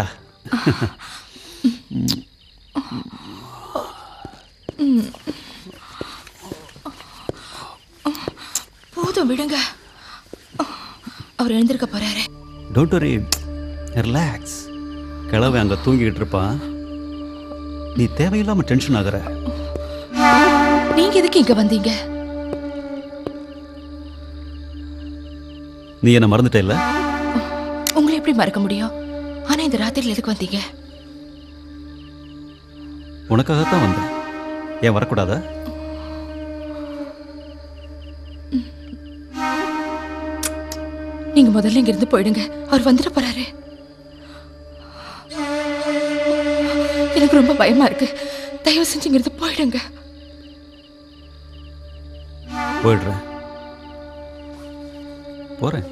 ம். போதும் விடுங்க அவர் எழுந்திருக்க போறாரு டோன்ட் வரி ரிலாக்ஸ் கிழவன் அங்கே தூங்கிக்கிட்டு இருப்பான் நீ தேவையில்லாம டென்ஷன் ஆகுற நீங்க எதுக்கு இங்க வந்தீங்க நீ என்ன மறந்துட்ட இல்ல உங்களை எப்படி மறக்க முடியும் ஆனா இந்த ராத்திரில எதுக்கு வந்தீங்க உனக்காகத்தான் வந்தேன் ஏன் வரக்கூடாதா நீங்க முதல்ல இங்க இருந்து போயிடுங்க அவர் வந்துட போறாரு எனக்கு ரொம்ப பயமா இருக்கு தயவு செஞ்சு இங்க இருந்து போயிடுங்க போயிடுறேன் போறேன்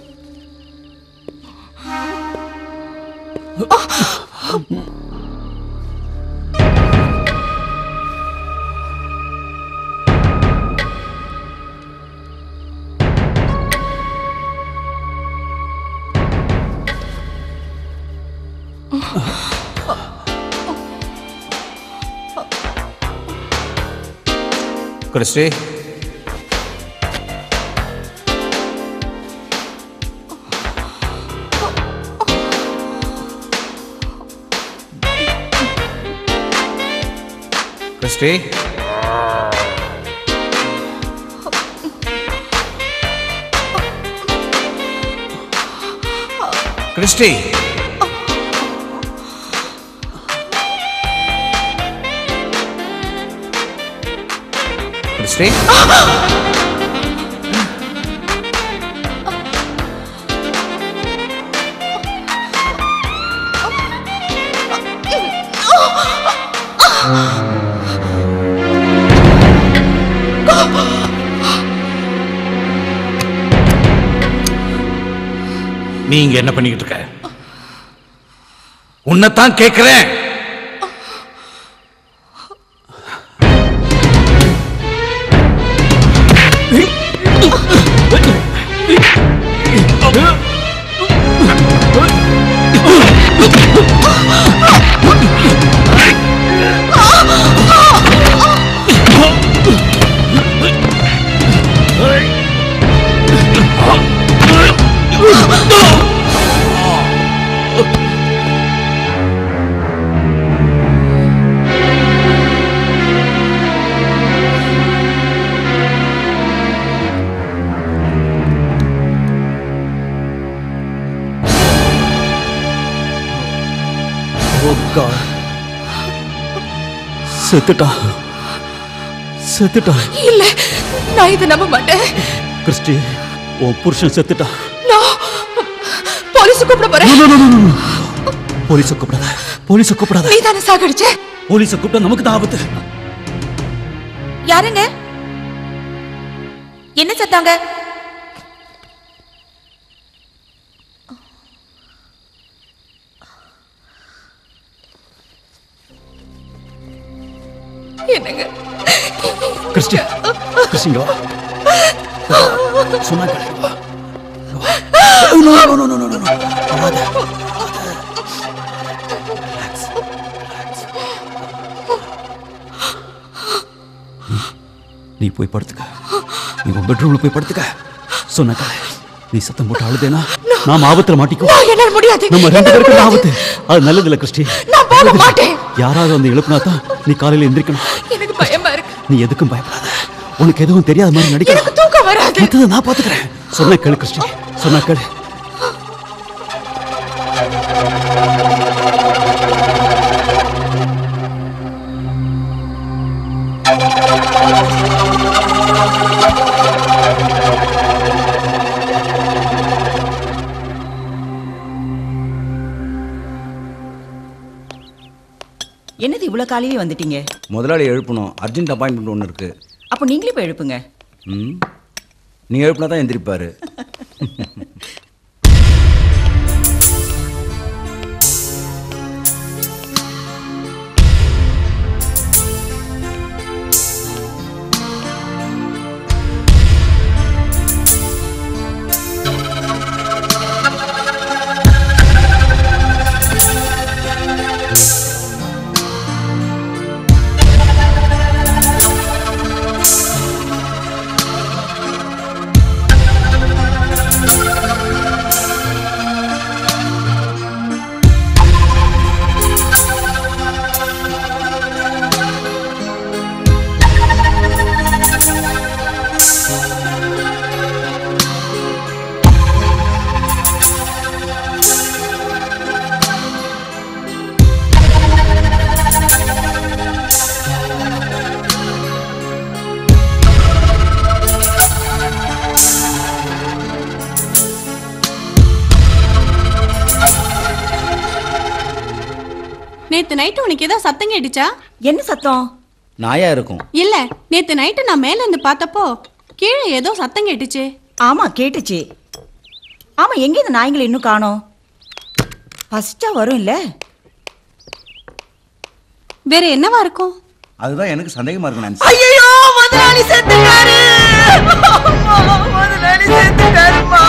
கிறிஸ்டி கிறிஸ்டி கிறிஸ்டி கிறிஸ்டி நீ இங்க என்ன பண்ணிக்கிட்டு இருக்க உன்னைத்தான் கேட்கிறேன் Oh God. செத்துட்டா செத்துட்டா இல்ல நான் இதை நம்ப மாட்டேன் கிறிஸ்டி உன் புருஷன் செத்துட்டா நான் போலீஸ் கூப்பிட போறேன் போலீஸை கூப்பிடாத போலீஸை கூப்பிடாத நீ தானே சாகடிச்ச போலீஸை கூப்பிட்டா நமக்கு தான் ஆபத்து யாருங்க என்ன சத்தாங்க என்னங்க கிறிஸ்டி கிறிஸ்டி இங்க வா சொன்னா கேளு, வா No, no, no, no, no, no, no. அழாத, அழாத. Relax, relax. நீ போய் படுத்துக்க நீ உன் பெட்ரூம்ல போய் படுத்துக்க சொன்ன கேளு. நீ சத்தம் போட்டு அழுதேனா நாம ஆபத்துல மாட்டிக்குவோம் நான் என்னால முடியாது நம்ம ரெண்டு பேருக்கு தான் ஆபத்து அது நல்லது இல்ல கிறிஸ்டி நான் போக மாட்டேன் யாராவது வந்து எழுப்புனா தான் நீ காலையில எந்திரிக்கணும் எனக்கு பயமா இருக்கு நீ எதுக்கும் பயப்படாத உனக்கு எதுவும் தெரியாத மாதிரி நடிக்கணும் எனக்கு தூக்கம் வராது மத்தத நான் பாத்துக்கிறேன் சொன்ன கேளு கிறிஸ்டி சொன்ன கேளு என்னது இவ்வளோ காலையிலே வந்துட்டீங்க முதலாளி எழுப்பணும் அர்ஜென்ட் அப்பாயின்மெண்ட் ஒன்று இருக்கு அப்போ நீங்களே போய் எழுப்புங்க ம் நீங்கள் எழுப்பினா தான் எந்திரிப்பாரு நேத்து நைட்டு உனக்கு ஏதோ சத்தம் கேட்டுச்சா என்ன சத்தம் நாயா இருக்கும் இல்ல நேத்து நைட்டு நான் மேல இருந்து பார்த்தப்போ கீழே ஏதோ சத்தம் கேட்டுச்சு ஆமா கேட்டுச்சு ஆமா எங்க இந்த நாய்ங்களை இன்னும் காணோம் ஃபர்ஸ்டா வரும் இல்ல வேற என்னவா இருக்கும் அதுதான் எனக்கு சந்தேகமா இருக்கு நான்சி ஐயோ முதலாளி செத்துட்டாரு முதலாளி செத்துட்டாருமா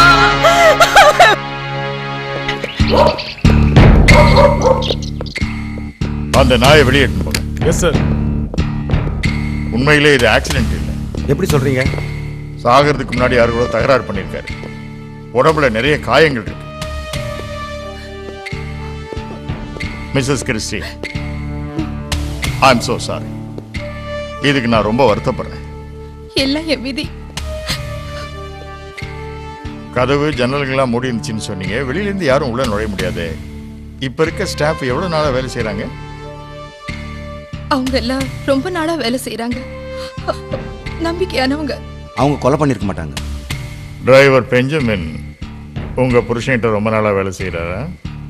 அந்த நாயை வெளியேட்டு போங்க எஸ் சார் உண்மையிலே இது ஆக்சிடென்ட் இல்லை எப்படி சொல்றீங்க சாகிறதுக்கு முன்னாடி யாரு கூட தகராறு பண்ணியிருக்காரு உடம்புல நிறைய காயங்கள் இருக்கு missus Christie I am so sorry இதுக்கு நான் ரொம்ப வருத்தப்படுறேன் எல்லாம் என் விதி கதவு ஜன்னல்கள்லாம் மூடி இருந்துச்சுன்னு சொன்னீங்க வெளியிலேருந்து யாரும் உள்ள நுழைய முடியாது இப்போ இருக்க ஸ்டாஃப் எவ்வளோ நாளாக வேலை செய்கிறாங்க அவங்க எல்லாம் ரொம்ப நாளா வேலை செய்யறாங்க நம்பிக்கையானவங்க அவங்க கொலை பண்ணிருக்க மாட்டாங்க டிரைவர் பெஞ்சமின் உங்கள் புருஷன்கிட்ட ரொம்ப நாளாக வேலை செய்கிறாரா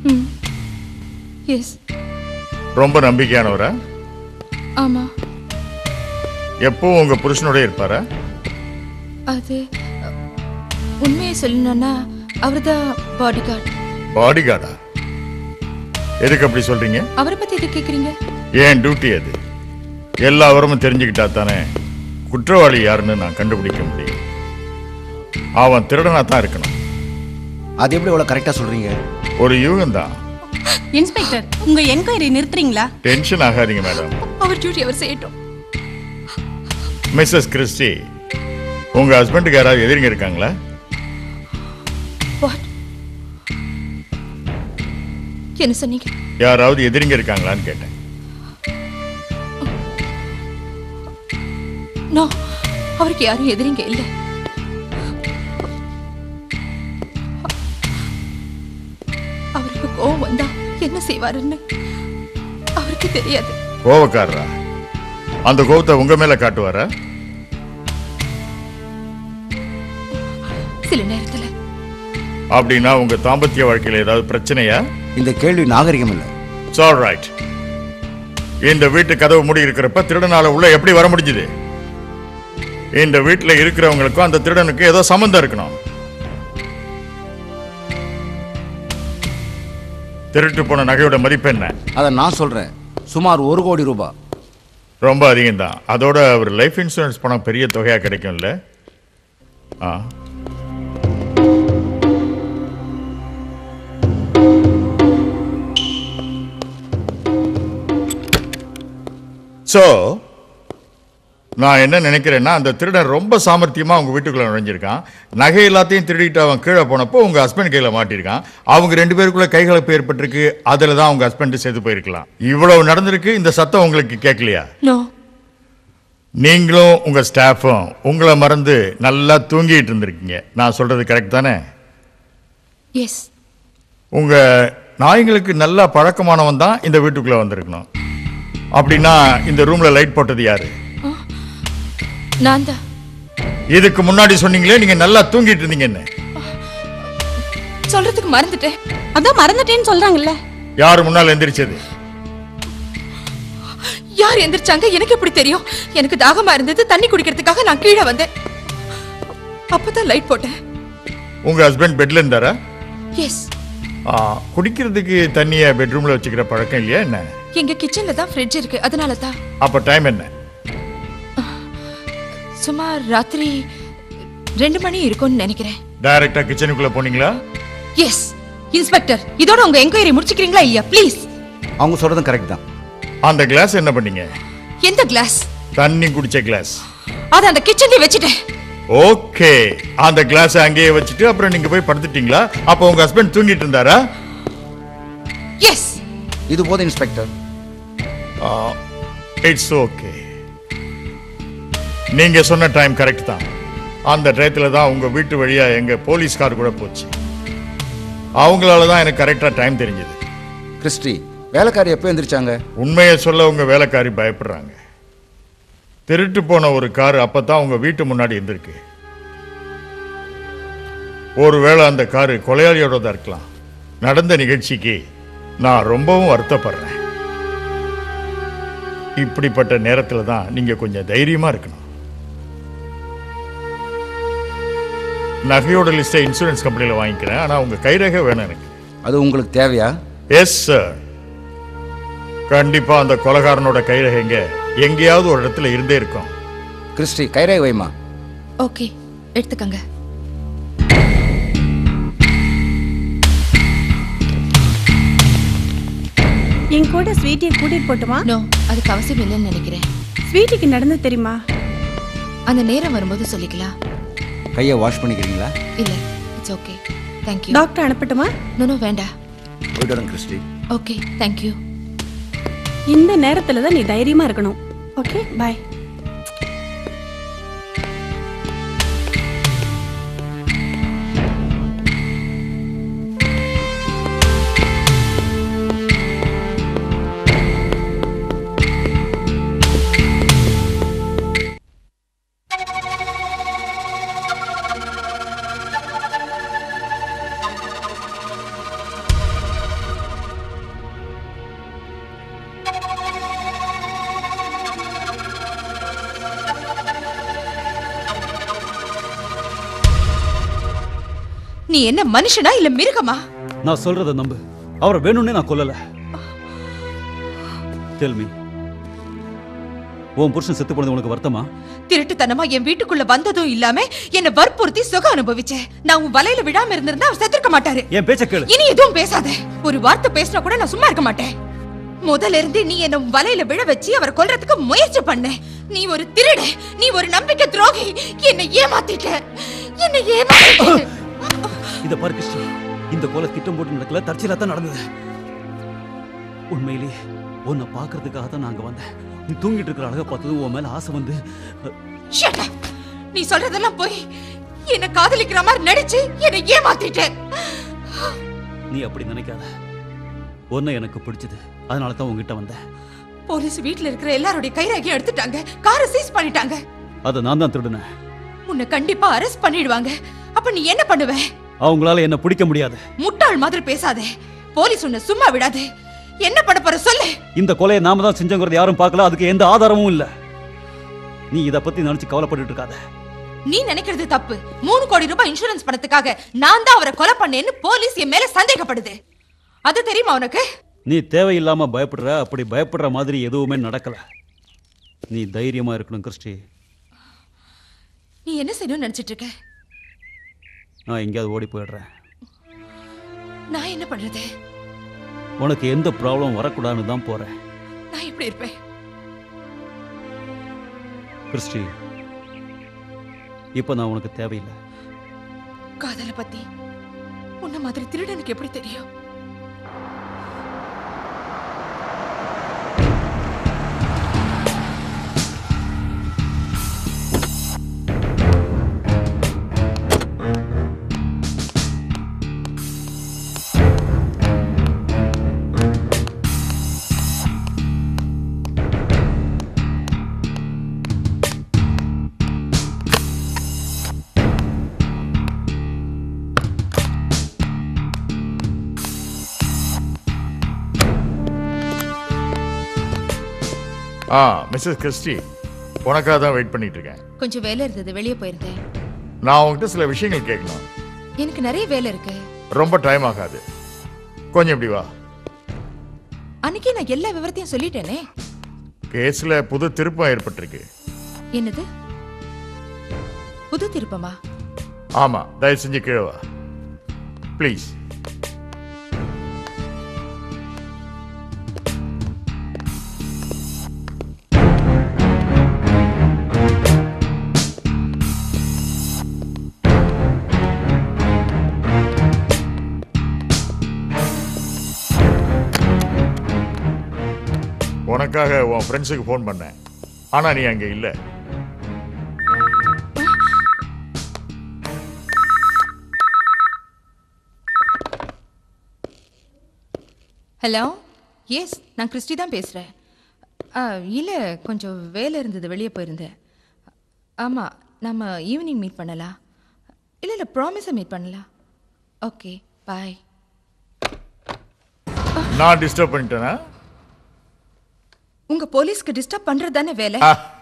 எஸ் ரொம்ப நம்பிக்கையானவரா ஆமா எப்பவும் உங்கள் புருஷனோட இருப்பாரா அது உண்மையை சொல்லணும்னா அவர்தான் பாடி கார்டு பாடி கார்டா எதுக்கு அப்படி சொல்றீங்க அவரை பத்தி எது கேக்குறீங்க ஏன் டியூட்டி அது எல்லா விவரமும் தெரிஞ்சுக்கிட்டா தானே குற்றவாளி யாருன்னு நான் கண்டுபிடிக்க முடியும் அவன் திருடனா தான் இருக்கணும் அது எப்படி இவ்வளோ கரெக்டாக சொல்கிறீங்க ஒரு யூகம் தான் இன்ஸ்பெக்டர் உங்க என்கொயரி நிறுத்துறீங்களா டென்ஷன் ஆகாதீங்க மேடம் அவர் டியூட்டி அவர் செய்யட்டும் மிஸ்ஸஸ் கிறிஸ்டி உங்க ஹஸ்பண்டுக்கு யாராவது எதிரிங்க இருக்காங்களா வாட் என்ன சொன்னீங்க யாராவது எதிரிங்க இருக்காங்களான்னு கேட்டேன் நோ அவருக்கு யாரும் எதிரிங்க இல்ல அவருக்கு கோவம் வந்தா என்ன செய்வாருன்னு அவருக்கு தெரியாது கோவக்காரரா அந்த கோவத்தை உங்க மேல காட்டுவாரா சில நேரத்துல அப்படின்னா உங்க தாம்பத்திய வாழ்க்கையில ஏதாவது பிரச்சனையா இந்த கேள்வி நாகரிகம் இல்லை ஆல் ரைட் இந்த வீட்டு கதவு மூடி இருக்கிறப்ப திருடனால உள்ள எப்படி வர முடிஞ்சுது இந்த வீட்டுல இருக்கிறவங்களுக்கும் அந்த திருடனுக்கும் ஏதோ சம்பந்தம் இருக்கணும் திருட்டு போன நகையோட மதிப்பு என்ன அதை நான் சொல்கிறேன் சுமார் ஒரு கோடி ரூபாய் ரொம்ப அதிகம் தான் அதோட ஒரு லைஃப் இன்சூரன்ஸ் பணம் பெரிய தொகையா கிடைக்கும்ல ஆ ஸோ நான் என்ன நினைக்கிறேன்னா அந்த திருடன் ரொம்ப சாமர்த்தியமா உங்க வீட்டுக்குள்ள நுழைஞ்சிருக்கான் நகை எல்லாத்தையும் திருடிட்டு அவன் கீழே போனப்போ உங்க ஹஸ்பண்ட் கையில மாட்டிருக்கான் அவங்க ரெண்டு பேருக்குள்ள கைகலப்பு ஏற்பட்டிருக்கு அதுல தான் உங்க ஹஸ்பண்ட் சேர்த்து போயிருக்கலாம் இவ்வளவு நடந்திருக்கு இந்த சத்தம் உங்களுக்கு கேட்கலையா நோ நீங்களும் உங்க ஸ்டாஃபும் உங்களை மறந்து நல்லா தூங்கிட்டு இருந்திருக்கீங்க நான் சொல்றது கரெக்ட் தானே எஸ் உங்க நாய்களுக்கு நல்லா பழக்கமானவன் தான் இந்த வீட்டுக்குள்ள வந்திருக்கணும் அப்படின்னா இந்த ரூம்ல லைட் போட்டது யாரு நான் தான் இதுக்கு முன்னாடி சொன்னீங்களே நீங்க நல்லா தூங்கிட்டு இருந்தீங்கன்னு சொல்றதுக்கு மறந்துட்டேன் அதான் மறந்துட்டேன்னு சொல்றாங்கல்ல யாரு முன்னால் எந்திரிச்சது யார் எந்திரிச்சாங்க எனக்கு எப்படி தெரியும் எனக்கு தாகமா இருந்தது தண்ணி குடிக்கிறதுக்காக நான் கீழே வந்தேன் அப்பதான் லைட் போட்டேன் உங்க ஹஸ்பண்ட் பெட்ல இருந்தாரா எஸ் ஆ, குடிக்கிறதுக்கு தண்ணிய பெட்ரூம்ல வச்சுக்கிற பழக்கம் இல்லையா என்ன எங்க கிச்சன்ல தான் ஃப்ரிட்ஜ் இருக்கு அதனால தான் அப்ப டைம் என்ன சுமார் ராத்திரி ரெண்டு மணி இருக்கும்னு நினைக்கிறேன் டைரக்டா கிச்சனுக்குள்ள போனீங்களா எஸ் இன்ஸ்பெக்டர் இதோட உங்க என்கொயரி முடிச்சுக்கிறீங்களா இல்லையா ப்ளீஸ் அவங்க சொல்கிறதும் கரெக்ட் தான் அந்த கிளாஸ் என்ன பண்ணீங்க எந்த கிளாஸ் தண்ணி குடிச்ச கிளாஸ் அதை அந்த கிச்சன்லயே வச்சுட்டேன் ஓகே அந்த கிளாஸ் அங்கேயே வச்சுட்டு அப்புறம் நீங்க போய் படுத்துட்டீங்களா அப்போ உங்க ஹஸ்பண்ட் தூங்கிட்டு இருந்தாரா எஸ் இது போதும் இன்ஸ்பெக்டர் இட்ஸ் ஓகே நீங்க சொன்ன டைம் கரெக்ட் தான் அந்த டயத்துல தான் உங்க வீட்டு வழியா எங்க போலீஸ் கார் கூட போச்சு அவங்களால தான் எனக்கு கரெக்டா டைம் தெரிஞ்சது கிறிஸ்டி வேலைக்காரி எப்போ எந்திரிச்சாங்க உண்மையை சொல்ல உங்க வேலைக்காரி பயப்படுறாங்க திருட்டு போன ஒரு கார் அப்பதான் உங்க வீட்டு முன்னாடி இருந்திருக்கு ஒருவேளை அந்த காரு கொலையாளியோட தான் இருக்கலாம் நடந்த நிகழ்ச்சிக்கு நான் ரொம்பவும் வருத்தப்படுறேன் இப்படிப்பட்ட நேரத்துல தான் நீங்க கொஞ்சம் தைரியமா இருக்கணும் நகையோட லிஸ்ட்டை இன்சூரன்ஸ் கம்பெனியில் வாங்கிக்கிறேன் ஆனா உங்க கைரேகை வேணும் எனக்கு அது உங்களுக்கு தேவையா எஸ் சார் கண்டிப்பா அந்த கொலகாரனோட கைரேகைங்க எங்கேயாவது ஒரு இடத்துல இருந்தே இருக்கும் கிறிஸ்டி கைரேகை வைமா ஓகே எடுத்துக்கங்க என் கூட ஸ்வீட்டியை கூட்டிட்டு போட்டுமா நோ அதுக்கு அவசியம் இல்லைன்னு நினைக்கிறேன் ஸ்வீட்டிக்கு நடந்து தெரியுமா அந்த நேரம் வரும்போது சொல்லிக்கலாம் கையை வாஷ் பண்ணிக்கிறீங்களா இல்ல இட்ஸ் ஓகே தேங்க்யூ டாக்டர் அனுப்பட்டுமா நோ நோ வேண்டாம் போயிட்டு வரேன் கிறிஸ்டி ஓகே தேங்க்யூ இந்த நேரத்துல தான் நீ தைரியமா இருக்கணும் ஓகே பாய் நீ என்ன மனுஷனா இல்ல மிருகமா நான் சொல்றத நம்பு அவரை வேணும்னே நான் கொல்லல டெல் மீ உன் புருஷன் செத்து போனது உனக்கு வருத்தமா திருட்டுத்தனமா என் வீட்டுக்குள்ள வந்ததும் இல்லாம என்ன வற்புறுத்தி சுகம் அனுபவிச்சேன் நான் உன் வலையில விடாம இருந்திருந்தா அவர் செத்துருக்க மாட்டாரு என் பேச்ச கேளு இனி எதுவும் பேசாத ஒரு வார்த்தை பேசினா கூட நான் சும்மா இருக்க மாட்டேன் முதல்ல இருந்து நீ என்ன உன் வலையில விழ வச்சு அவரை கொல்றதுக்கு முயற்சி பண்ண நீ ஒரு திருட நீ ஒரு நம்பிக்கை துரோகி என்னை ஏமாத்திட்ட என்னை ஏமாத்திட்ட இத பாரு கிருஷ்ணா இந்த கொலை திட்டம் போட்டு நடக்கல தற்செயலா தான் நடந்தது உண்மையிலே உன்னை பார்க்கறதுக்காக தான் நாங்க வந்தேன் நீ தூங்கிட்டு இருக்கிற அழகை பார்த்ததும் உன் மேல ஆசை வந்து அஹ், Shut up. நீ சொல்றதெல்லாம் போய் என்ன காதலிக்கிற மாதிரி நடிச்சு என்னை ஏமாத்திட்ட நீ அப்படி நினைக்காத உன்னை எனக்கு பிடிச்சது அதனால தான் உங்ககிட்ட வந்தேன் போலீஸ் வீட்ல இருக்கிற எல்லாருடைய கைரேகையும் எடுத்துட்டாங்க காரை சீஸ் பண்ணிட்டாங்க அதை நான் தான் திருடினேன் உன்னை கண்டிப்பா அரெஸ்ட் பண்ணிடுவாங்க அப்ப நீ என்ன பண்ணுவ அவங்களால என்ன பிடிக்க முடியாது முட்டாள் மாதிரி பேசாதே போலீஸ் உன்னை சும்மா விடாது என்ன பண்ண போற சொல்லு இந்த கொலையை நாம தான் செஞ்சோங்கிறது யாரும் பார்க்கல அதுக்கு எந்த ஆதாரமும் இல்ல நீ இத பத்தி நினைச்சு கவலைப்பட்டுட்டு இருக்காத நீ நினைக்கிறது தப்பு மூணு கோடி ரூபாய் இன்சூரன்ஸ் பணத்துக்காக நான் தான் அவரை கொலை பண்ணேன்னு போலீஸ் என் மேல சந்தேகப்படுது அது தெரியுமா உனக்கு நீ தேவையில்லாம பயப்படுற அப்படி பயப்படுற மாதிரி எதுவுமே நடக்கல நீ தைரியமா இருக்கணும் கிறிஸ்டி நீ என்ன செய்யணும்னு நினைச்சிட்டு இருக்க நான் எங்கேயாவது ஓடி போயிடுறேன் நான் என்ன பண்றது உனக்கு எந்த ப்ராப்ளம் வரக்கூடாதுன்னு தான் போறேன் நான் எப்படி இருப்பேன் கிறிஸ்டி இப்போ நான் உனக்கு தேவையில்லை காதலை பத்தி உன்ன மாதிரி திருடனுக்கு எப்படி தெரியும் ஆ மிஸ்ஸஸ் கிறிஸ்டி உனக்காக தான் வெயிட் பண்ணிட்டு இருக்கேன் கொஞ்சம் வேலை இருந்தது வெளியே போயிருந்தேன் நான் உங்ககிட்ட சில விஷயங்கள் கேட்கணும் எனக்கு நிறைய வேலை இருக்கு ரொம்ப டைம் ஆகாது கொஞ்சம் இப்படி வா அன்னைக்கு நான் எல்லா விவரத்தையும் சொல்லிட்டேனே கேஸ்ல புது திருப்பம் ஏற்பட்டிருக்கு என்னது புது திருப்பமா ஆமா தயவு செஞ்சு கீழே வா ப்ளீஸ் உனக்காக உன் ஃப்ரெண்ட்ஸுக்கு ஃபோன் பண்ணேன் ஆனா நீ அங்க இல்லை ஹலோ எஸ் நான் கிறிஸ்டி தான் பேசுகிறேன் இல்லை கொஞ்சம் வேலை இருந்தது வெளியே போயிருந்தேன் ஆமாம் நம்ம ஈவினிங் மீட் பண்ணலாம் இல்லை இல்லை ப்ராமிஸை மீட் பண்ணலாம் ஓகே பாய் நான் டிஸ்டர்ப் பண்ணிட்டேனா உங்கள் போலீஸ்க்கு டிஸ்டர்ப் பண்ணுறது தானே வேலை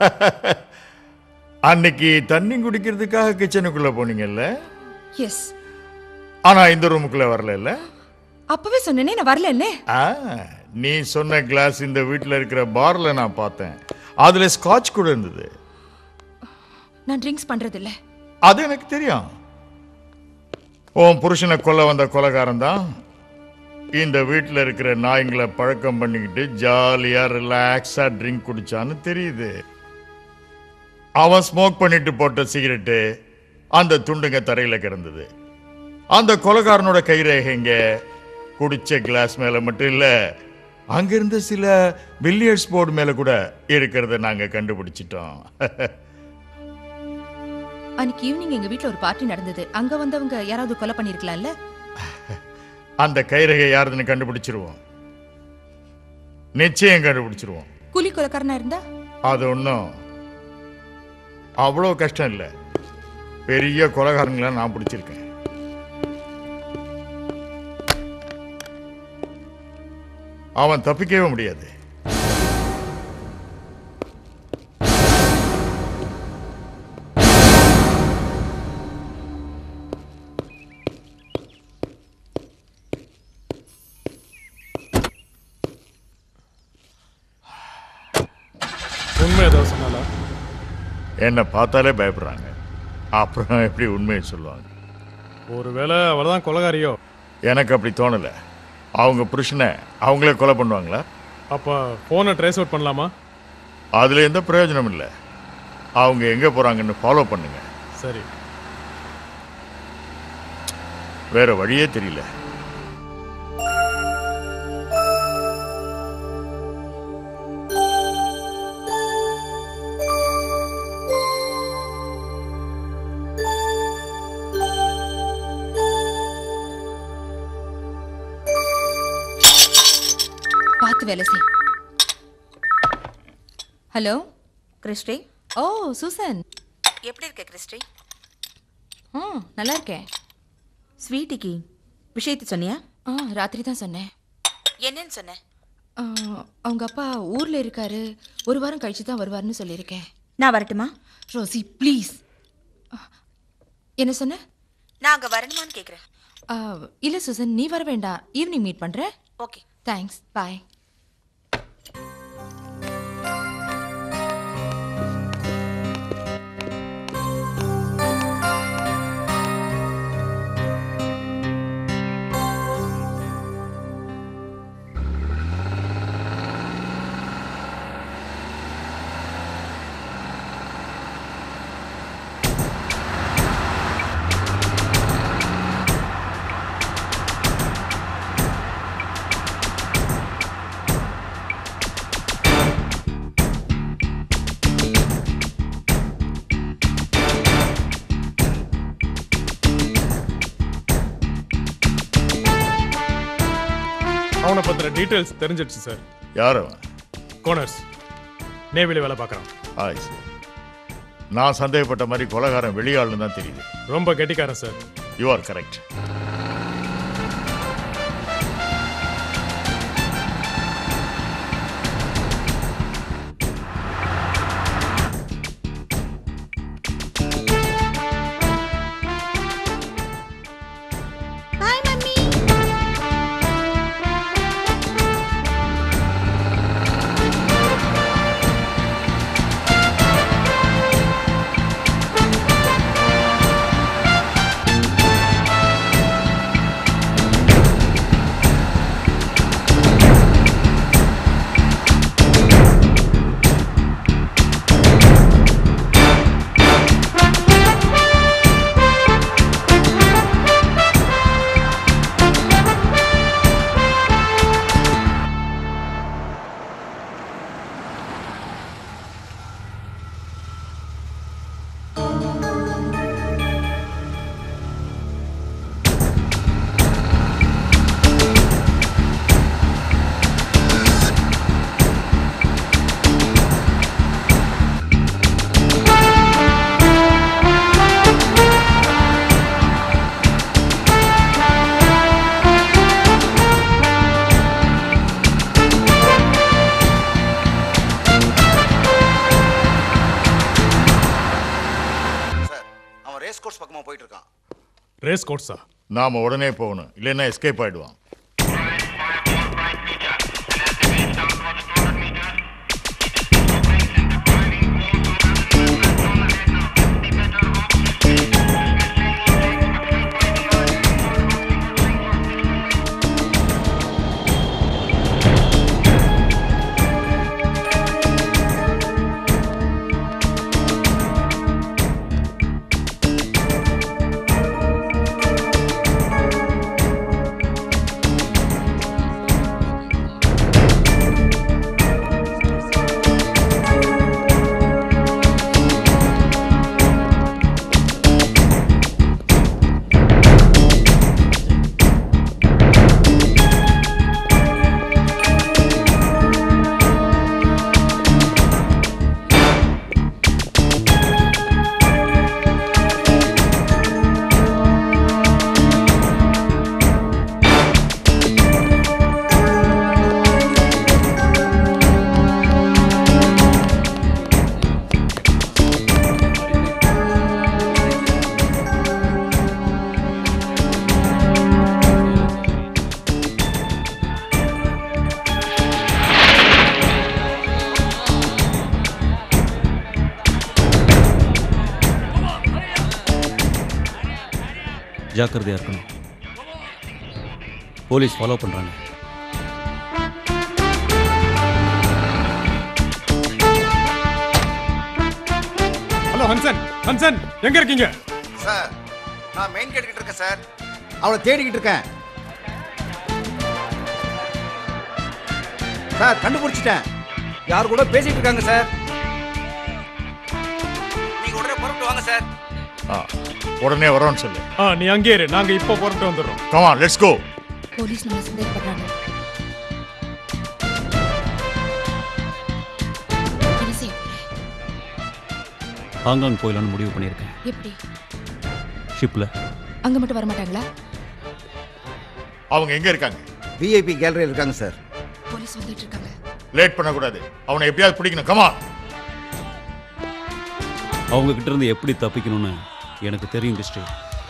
அன்னைக்கு தண்ணி குடிக்கிறதுக்காக கிச்சனுக்குள்ள போனீங்கல்ல எஸ் ஆனா இந்த ரூமுக்குள்ள வரல இல்ல அப்போவே சொன்னேனே நான் வரலன்னே ஆ, நீ சொன்ன கிளாஸ் இந்த வீட்ல இருக்கிற பார்ல நான் பார்த்தேன் அதுல ஸ்காட்ச் கூட இருந்தது நான் ட்ரிங்க்ஸ் பண்ணுறதில்ல அது எனக்கு தெரியும் உன் புருஷனை கொல்ல வந்த கொலைகாரன் தான் இந்த வீட்டில் இருக்கிற நாய்ங்களை பழக்கம் பண்ணிக்கிட்டு ஜாலியா ரிலாக்ஸா ட்ரிங்க் குடிச்சான்னு தெரியுது அவன் ஸ்மோக் பண்ணிட்டு போட்ட சிகரெட்டு அந்த துண்டுங்க தரையில கிடந்தது அந்த கொலைகாரனோட கைரேகைங்க குடிச்ச கிளாஸ் மேல மட்டும் இல்ல அங்கிருந்த சில பில்லியர்ட்ஸ் போர்டு மேல கூட இருக்கிறத நாங்க கண்டுபிடிச்சிட்டோம் அன்னைக்கு ஈவினிங் எங்கள் வீட்டில் ஒரு பார்ட்டி நடந்தது அங்கே வந்தவங்க யாராவது கொலை பண்ணியிருக்கலாம்ல அந்த கைரேகை யாருதுன்னு கண்டுபிடிச்சிருவோம் நிச்சயம் கண்டுபிடிச்சிருவோம் கூலி கொலைக்காரனா இருந்தா அது ஒன்றும் அவ்வளோ கஷ்டம் இல்லை பெரிய கொலைகாரங்களை நான் பிடிச்சிருக்கேன் அவன் தப்பிக்கவே முடியாது உண்மை ஏதாவது சொன்னாலா என்னை பார்த்தாலே பயப்படுறாங்க அப்புறம் எப்படி உண்மையை சொல்லுவாங்க ஒருவேளை அவள் தான் கொலகாரியோ எனக்கு அப்படி தோணலை அவங்க புருஷனை அவங்களே கொலை பண்ணுவாங்களா அப்போ ஃபோனை ட்ரேஸ் அவுட் பண்ணலாமா அதில் எந்த பிரயோஜனம் இல்லை அவங்க எங்கே போகிறாங்கன்னு ஃபாலோ பண்ணுங்க சரி வேற வழியே தெரியல பார்த்து வேலை செய் ஹலோ கிறிஸ்டி ஓ சூசன் எப்படி இருக்க கிறிஸ்டி ஆ நல்லா இருக்கேன் ஸ்வீட்டிக்கு விஷயத்தை சொன்னியா ஆ ராத்திரி தான் சொன்னேன் என்னன்னு சொன்ன ஆ, அவங்க அப்பா ஊர்ல இருக்காரு ஒரு வாரம் கழிச்சு தான் வருவாருன்னு சொல்லியிருக்கேன் நான் வரட்டுமா ரோசி ப்ளீஸ் என்ன சொன்ன நான் அங்க வரணுமான்னு கேக்குறேன் ஆ, இல்ல சூசன் நீ வர வேண்டாம் ஈவினிங் மீட் பண்றேன் ஓகே தேங்க்ஸ் பாய் அவனை பத்தின டீட்டெயில்ஸ் தெரிஞ்சிடுச்சு சார் யார் அவன் கோனர்ஸ் நேவில வேலை பார்க்குறான் ஆய் சரி. நான் சந்தேகப்பட்ட மாதிரி கொலகாரன் வெளியாள்னு தான் தெரியுது ரொம்ப கெட்டிக்காரன் sir you are correct boy mummy sir அவன் ரேஸ் கோர்ஸ் பக்கமாக போயிட்டு இருக்கான் ரேஸ் கோர்ஸா நாம உடனே போகணும் இல்லைன்னா எஸ்கேப் ஆயிடுவான் ஜாக்கிரதையா இருக்கணும் போலீஸ் ஃபாலோ பண்றாங்க ஹலோ ஹன்சன் ஹன்சன் எங்க இருக்கீங்க சார் நான் மெயின் கேட் கிட்ட இருக்கேன் சார் அவளை தேடிக்கிட்டு இருக்கேன் சார் கண்டுபிடிச்சிட்டேன் யார் கூட பேசிட்டு இருக்காங்க சார் நீங்க உடனே புறப்பட்டு வாங்க சார் ஆ, உடனே வரோன்னு சொல்லு ஆ நீ அங்கே இரு நாங்க இப்போ புறப்பட்டு வந்துடுறோம் கமான் லெட்ஸ் கோ போலீஸ் நம்ம சந்தேகப்படுறாங்க என்ன செய்ய போற? ஹாங்காங் போயிடலான்னு முடிவு பண்ணியிருக்கேன் எப்படி ஷிப்பில் அங்க மட்டும் வர மாட்டாங்களா அவங்க எங்க இருக்காங்க விஐபி கேலரியில் இருக்காங்க சார் போலீஸ் வந்துட்டு இருக்காங்க லேட் பண்ணக்கூடாது அவனை எப்படியாவது பிடிக்கணும் கமான் அவங்க கிட்ட இருந்து எப்படி தப்பிக்கணும்னு எனக்கு தெரியும் கிறிஸ்டி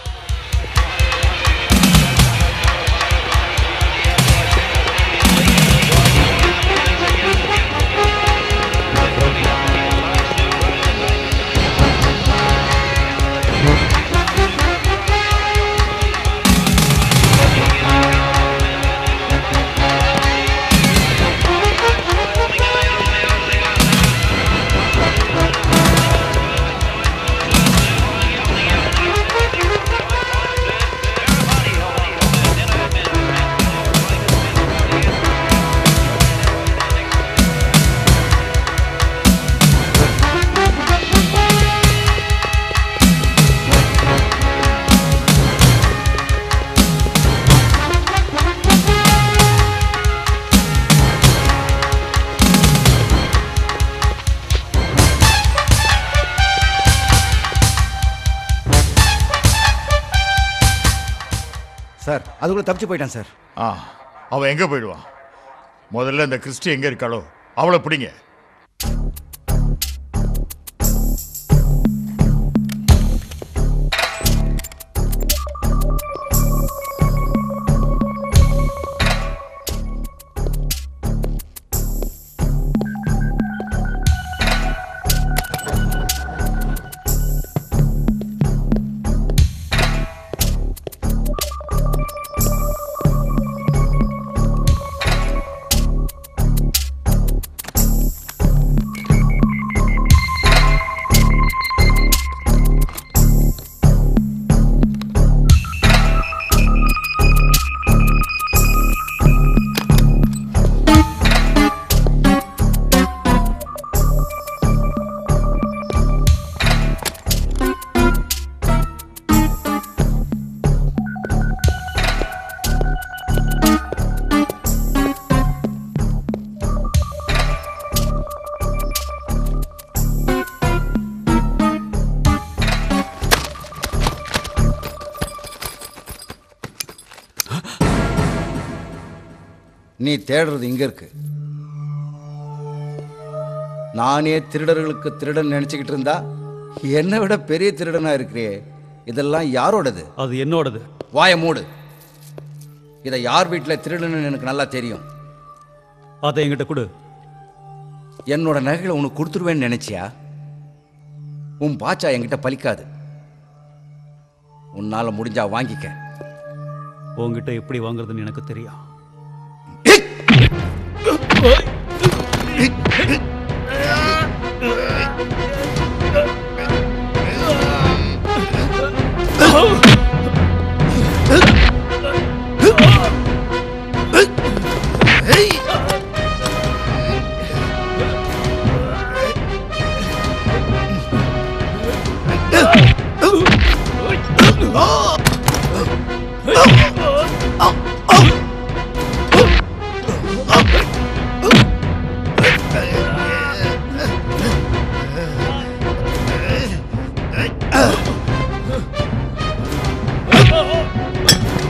சார் அதுக்குள்ள தப்பிச்சு போயிட்டான் சார் ஆ அவன் எங்க போயிடுவான் முதல்ல இந்த கிறிஸ்டி எங்க இருக்காளோ அவளை பிடிங்க நீ தேடுறது இங்க இருக்கு நானே திருடர்களுக்கு திருடன் நினைச்சுக்கிட்டு இருந்தா என்னை விட பெரிய திருடனா இருக்கிறியே இதெல்லாம் யாரோடது அது என்னோடது வாய மூடு இதை யார் வீட்டில் திருடன்னு எனக்கு நல்லா தெரியும் அதை என்கிட்ட கொடு என்னோட நகைகளை உனக்கு கொடுத்துருவேன்னு நினைச்சியா உன் பாச்சா என்கிட்ட பலிக்காது உன்னால முடிஞ்சா வாங்கிக்க உன்கிட்ட எப்படி வாங்குறதுன்னு எனக்கு தெரியும் Ah!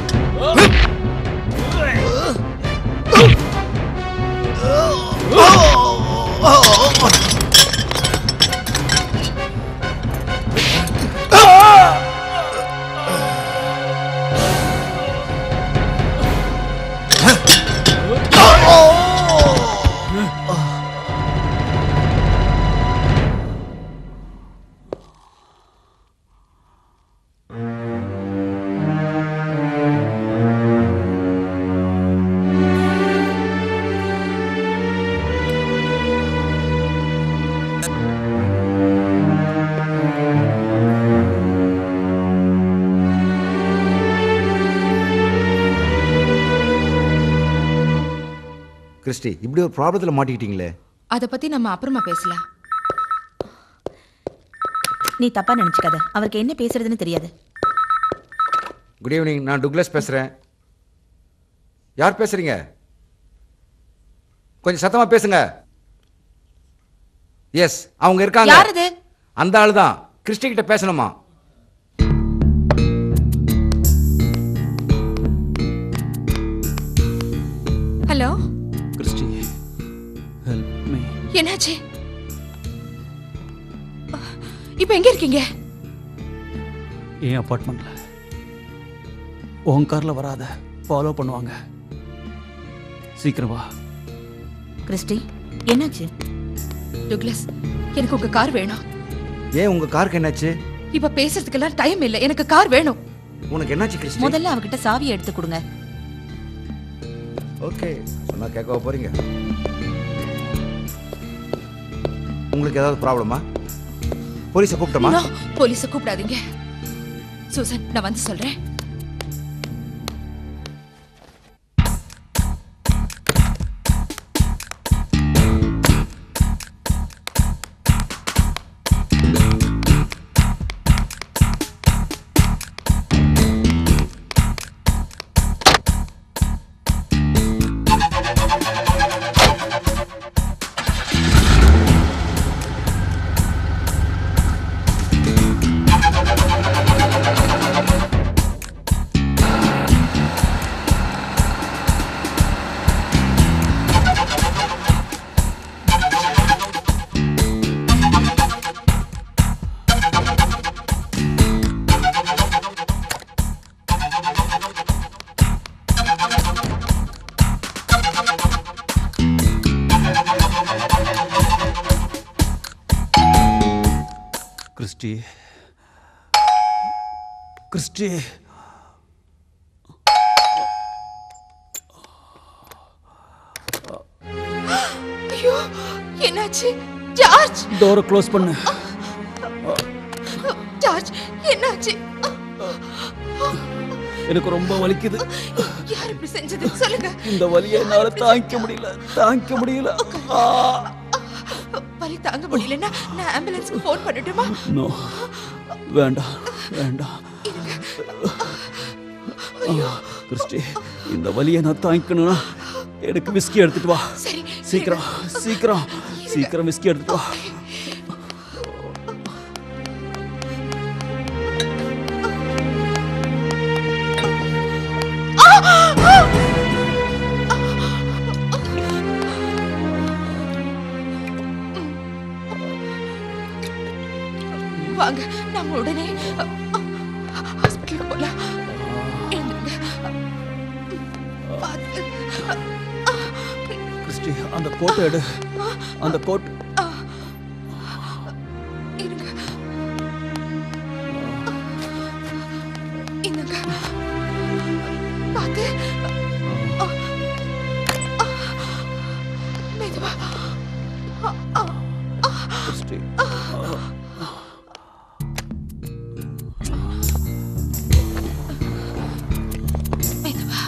கிறிஸ்டி இப்படி ஒரு ப்ராப்ளத்தில் மாட்டிக்கிட்டீங்களே அத பத்தி நம்ம அப்புறமா பேசலாம் நீ தப்பா நினைச்சுக்காத அவருக்கு என்ன பேசுறதுன்னு தெரியாது குட் ஈவினிங் நான் டுக்ளஸ் பேசுகிறேன் யார் பேசுறீங்க கொஞ்சம் சத்தமா பேசுங்க எஸ் அவங்க இருக்காங்க யார் அது? அந்த ஆள் தான் கிறிஸ்டி கிட்ட பேசணுமா ஹலோ கிறிஸ்டி ஹெல்ப் மீ என்னாச்சு இப்போ எங்க இருக்கீங்க என் அப்பார்ட்மெண்ட்ல உன் கார்ல வராத ஃபாலோ பண்ணுவாங்க சீக்கிரம் வா கிறிஸ்டி என்னாச்சு டுக்ளஸ் எனக்கு உங்க கார் வேணும் ஏன் உங்க காருக்கு என்னாச்சு இப்ப பேசுறதுக்கெல்லாம் டைம் இல்ல எனக்கு கார் வேணும் உனக்கு என்னாச்சு கிறிஸ்டி முதல்ல அவகிட்ட சாவியை எடுத்து கொடுங்க ஓகே சொன்னா கேட்கவா போறீங்க உங்களுக்கு ஏதாவது ப்ராப்ளமா போலீஸை கூப்பிட்டோமா No, போலீஸ கூப்பிடாதீங்க சூசன் நான் வந்து சொல்றேன் கிறிஸ்டி கிறிஸ்டி ஐயோ என்னாச்சு ஜார்ஜ் டோரை க்ளோஸ் பண்ணு ஜார்ஜ் என்னாச்சு எனக்கு ரொம்ப வலிக்குது யார் இப்படி செஞ்சது சொல்லுங்க இந்த வலியை என்னால தாங்கிக்க முடியல தாங்கிக்க முடியல ஆ. வலி தாங்க முடியலன்னா நான் ஆம்புலன்ஸ்க்கு ஃபோன் பண்ணட்டுமா நோ வேண்டாம் வேண்டாம் ஆ, கிறிஸ்டி இந்த வலியை நான் தாங்கிக்கணும்னா எனக்கு விஸ்கி எடுத்துட்டு வா சரி சீக்கிரம் சீக்கிரம் சீக்கிரம் விஸ்கி எடுத்துட்டு வா வாங்க நம்ம உடனே ஹாஸ்பிட்டலுக்கு போலாம் எழுந்துருங்க பார்த்து. கிறிஸ்டி அந்த கோட்டை எடு அந்த கோட் இருங்க இந்தங்க பார்த்து மெதுவா கிறிஸ்டி மெதுவா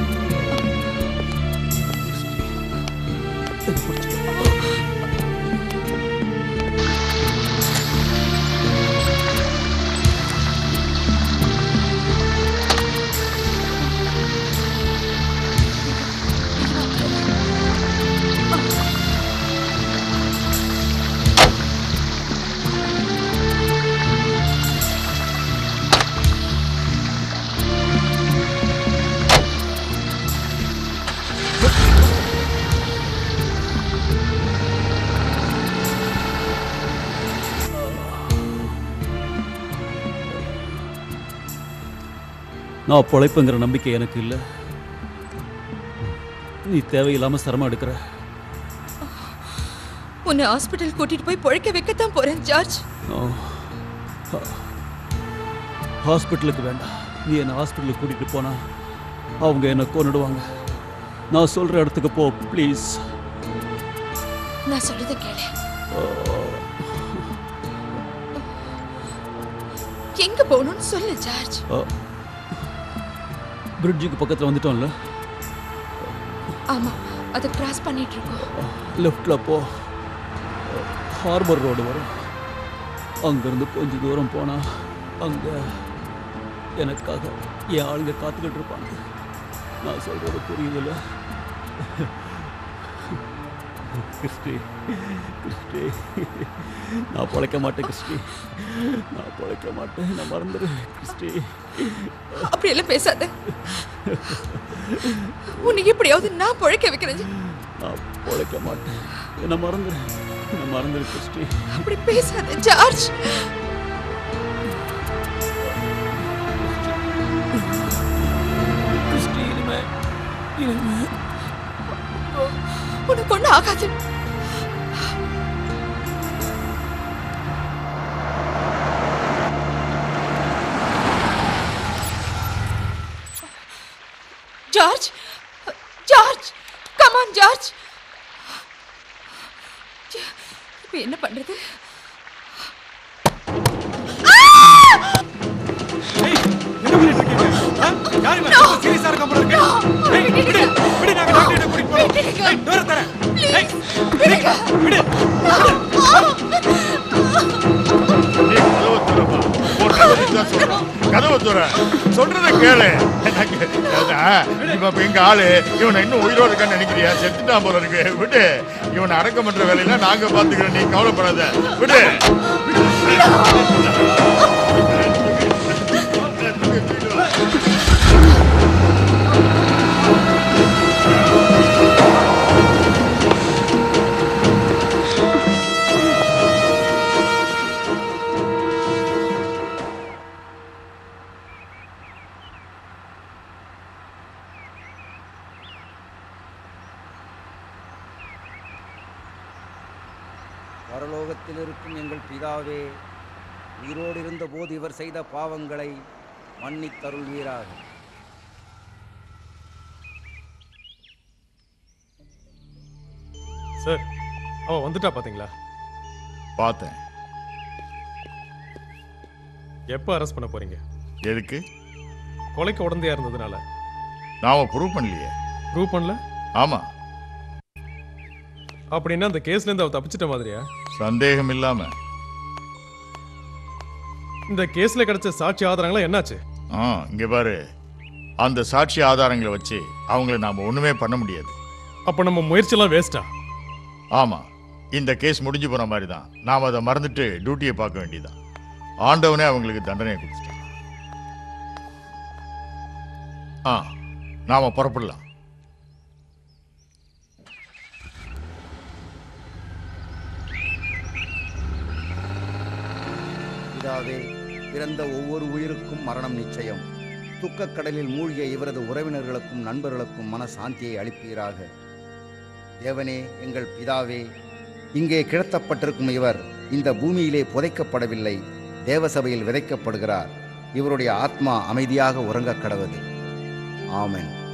நான் பொழைப்புங்கிற நம்பிக்கை எனக்கு இல்லை நீ தேவையில்லாம சிரமம் எடுக்கிற உன்னை ஹாஸ்பிட்டல் கூட்டிட்டு போய் பொழைக்க வைக்கத்தான் போறேன் ஜார்ஜ் நோ. ஹா- ஹாஸ்பிட்டலுக்கு வேண்டாம் நீ என்னை ஹாஸ்பிட்டலுக்கு கூட்டிட்டு போனா அவங்க என்னை கொன்னுடுவாங்க நான் சொல்ற இடத்துக்கு போ ப்ளீஸ் நான் சொல்றத கேளு எங்க போகணும்னு சொல்லு ஜார்ஜ் பிரிட்ஜுக்கு பக்கத்தில் வந்துட்டோம்ல ஆமா அதை கிராஸ் பண்ணிட்டு இருக்கோம் லெஃப்டில் போ ஹார்பர் ரோடு வரும் அங்கேருந்து கொஞ்சம் தூரம் போனால் அங்கே எனக்காக என் ஆளுங்க காத்துக்கிட்டு இருப்பாங்க நான் சொல்கிறது புரியுதுல்ல கிறிஸ்டி கிறிஸ்டி நான் பொழைக்க மாட்டேன் கிறிஸ்டி நான் பொழைக்க மாட்டேன் நான் மறந்துடு கிறிஸ்டி அப்படி எல்லாம் பேசாத உன்னை எப்படியாவது நான் பொழைக்க வைக்கிறேன் நான் பொழைக்க மாட்டேன் என்ன மறந்துடு என்ன மறந்துடு கிறிஸ்டி அப்படி பேசாத ஜார்ஜ் கிறிஸ்டி இனிமே இனிமே உனக்கு ஒண்ணு ஆகாது ஜார்ஜ் ஜார்ஜ் கமான் ஜார்ஜ் இப்ப என்ன பண்றது சீரியஸா இருக்க போல இருக்கு ஏய், விடு விடு நாங்க டாக்டர் கிட்ட கூட்டிட்டு போறோம் ஏய், டோர தர ஏய், விடு விடு கதவை துற சொல்றத கேளு எனக்கு அதான், இப்ப இப்ப எங்க ஆளு இவனை இன்னும் உயிரோடு இருக்கான்னு நினைக்கிறியா செத்துட்டான் போல இருக்கு விடு இவனை அடக்கம் பண்ற வேலையில நாங்க பாத்துக்கிறோம் நீ கவலைப்படாத விடு பரலோகத்தில் இருக்கும் எங்கள் பிதாவே உயிரோடு இருந்த போது இவர் செய்த பாவங்களை மன்னித்தருள்வீராக சார் அவ வந்துட்டா பாத்தீங்களா பார்த்தேன் எப்போ அரெஸ்ட் பண்ண போறீங்க எதுக்கு கொலைக்கு உடந்தையா இருந்ததுனால நாம ப்ரூவ் பண்ணலையே ப்ரூவ் பண்ணல ஆமா அப்படின்னா அந்த கேஸ்ல இருந்து அவ தப்பிச்சிட்ட மாதிரியா சந்தேகம் இல்லாம இந்த கேஸ்ல கிடைச்ச சாட்சி ஆதாரங்களா என்னாச்சு ஆ இங்க பாரு அந்த சாட்சி ஆதாரங்களை வச்சு அவங்கள நாம ஒண்ணுமே பண்ண முடியாது அப்ப நம்ம முயற்சியெல்லாம் வேஸ்டா ஆமா இந்த கேஸ் முடிஞ்சு போன மாதிரி தான் நாம் அதை மறந்துட்டு டியூட்டியை பார்க்க வேண்டியதுதான் ஆண்டவனே அவங்களுக்கு தண்டனையை கொடுத்துட்டான் ஆ நாம புறப்படலாம் பிதாவே பிறந்த ஒவ்வொரு உயிருக்கும் மரணம் நிச்சயம் துக்கக் கடலில் மூழ்கிய இவரது உறவினர்களுக்கும் நண்பர்களுக்கும் மன சாந்தியை அளிப்பீராக தேவனே எங்கள் பிதாவே இங்கே கிடத்தப்பட்டிருக்கும் இவர் இந்த பூமியிலே புதைக்கப்படவில்லை தேவசபையில் விதைக்கப்படுகிறார் இவருடைய ஆத்மா அமைதியாக உறங்கக் கடவது ஆமென்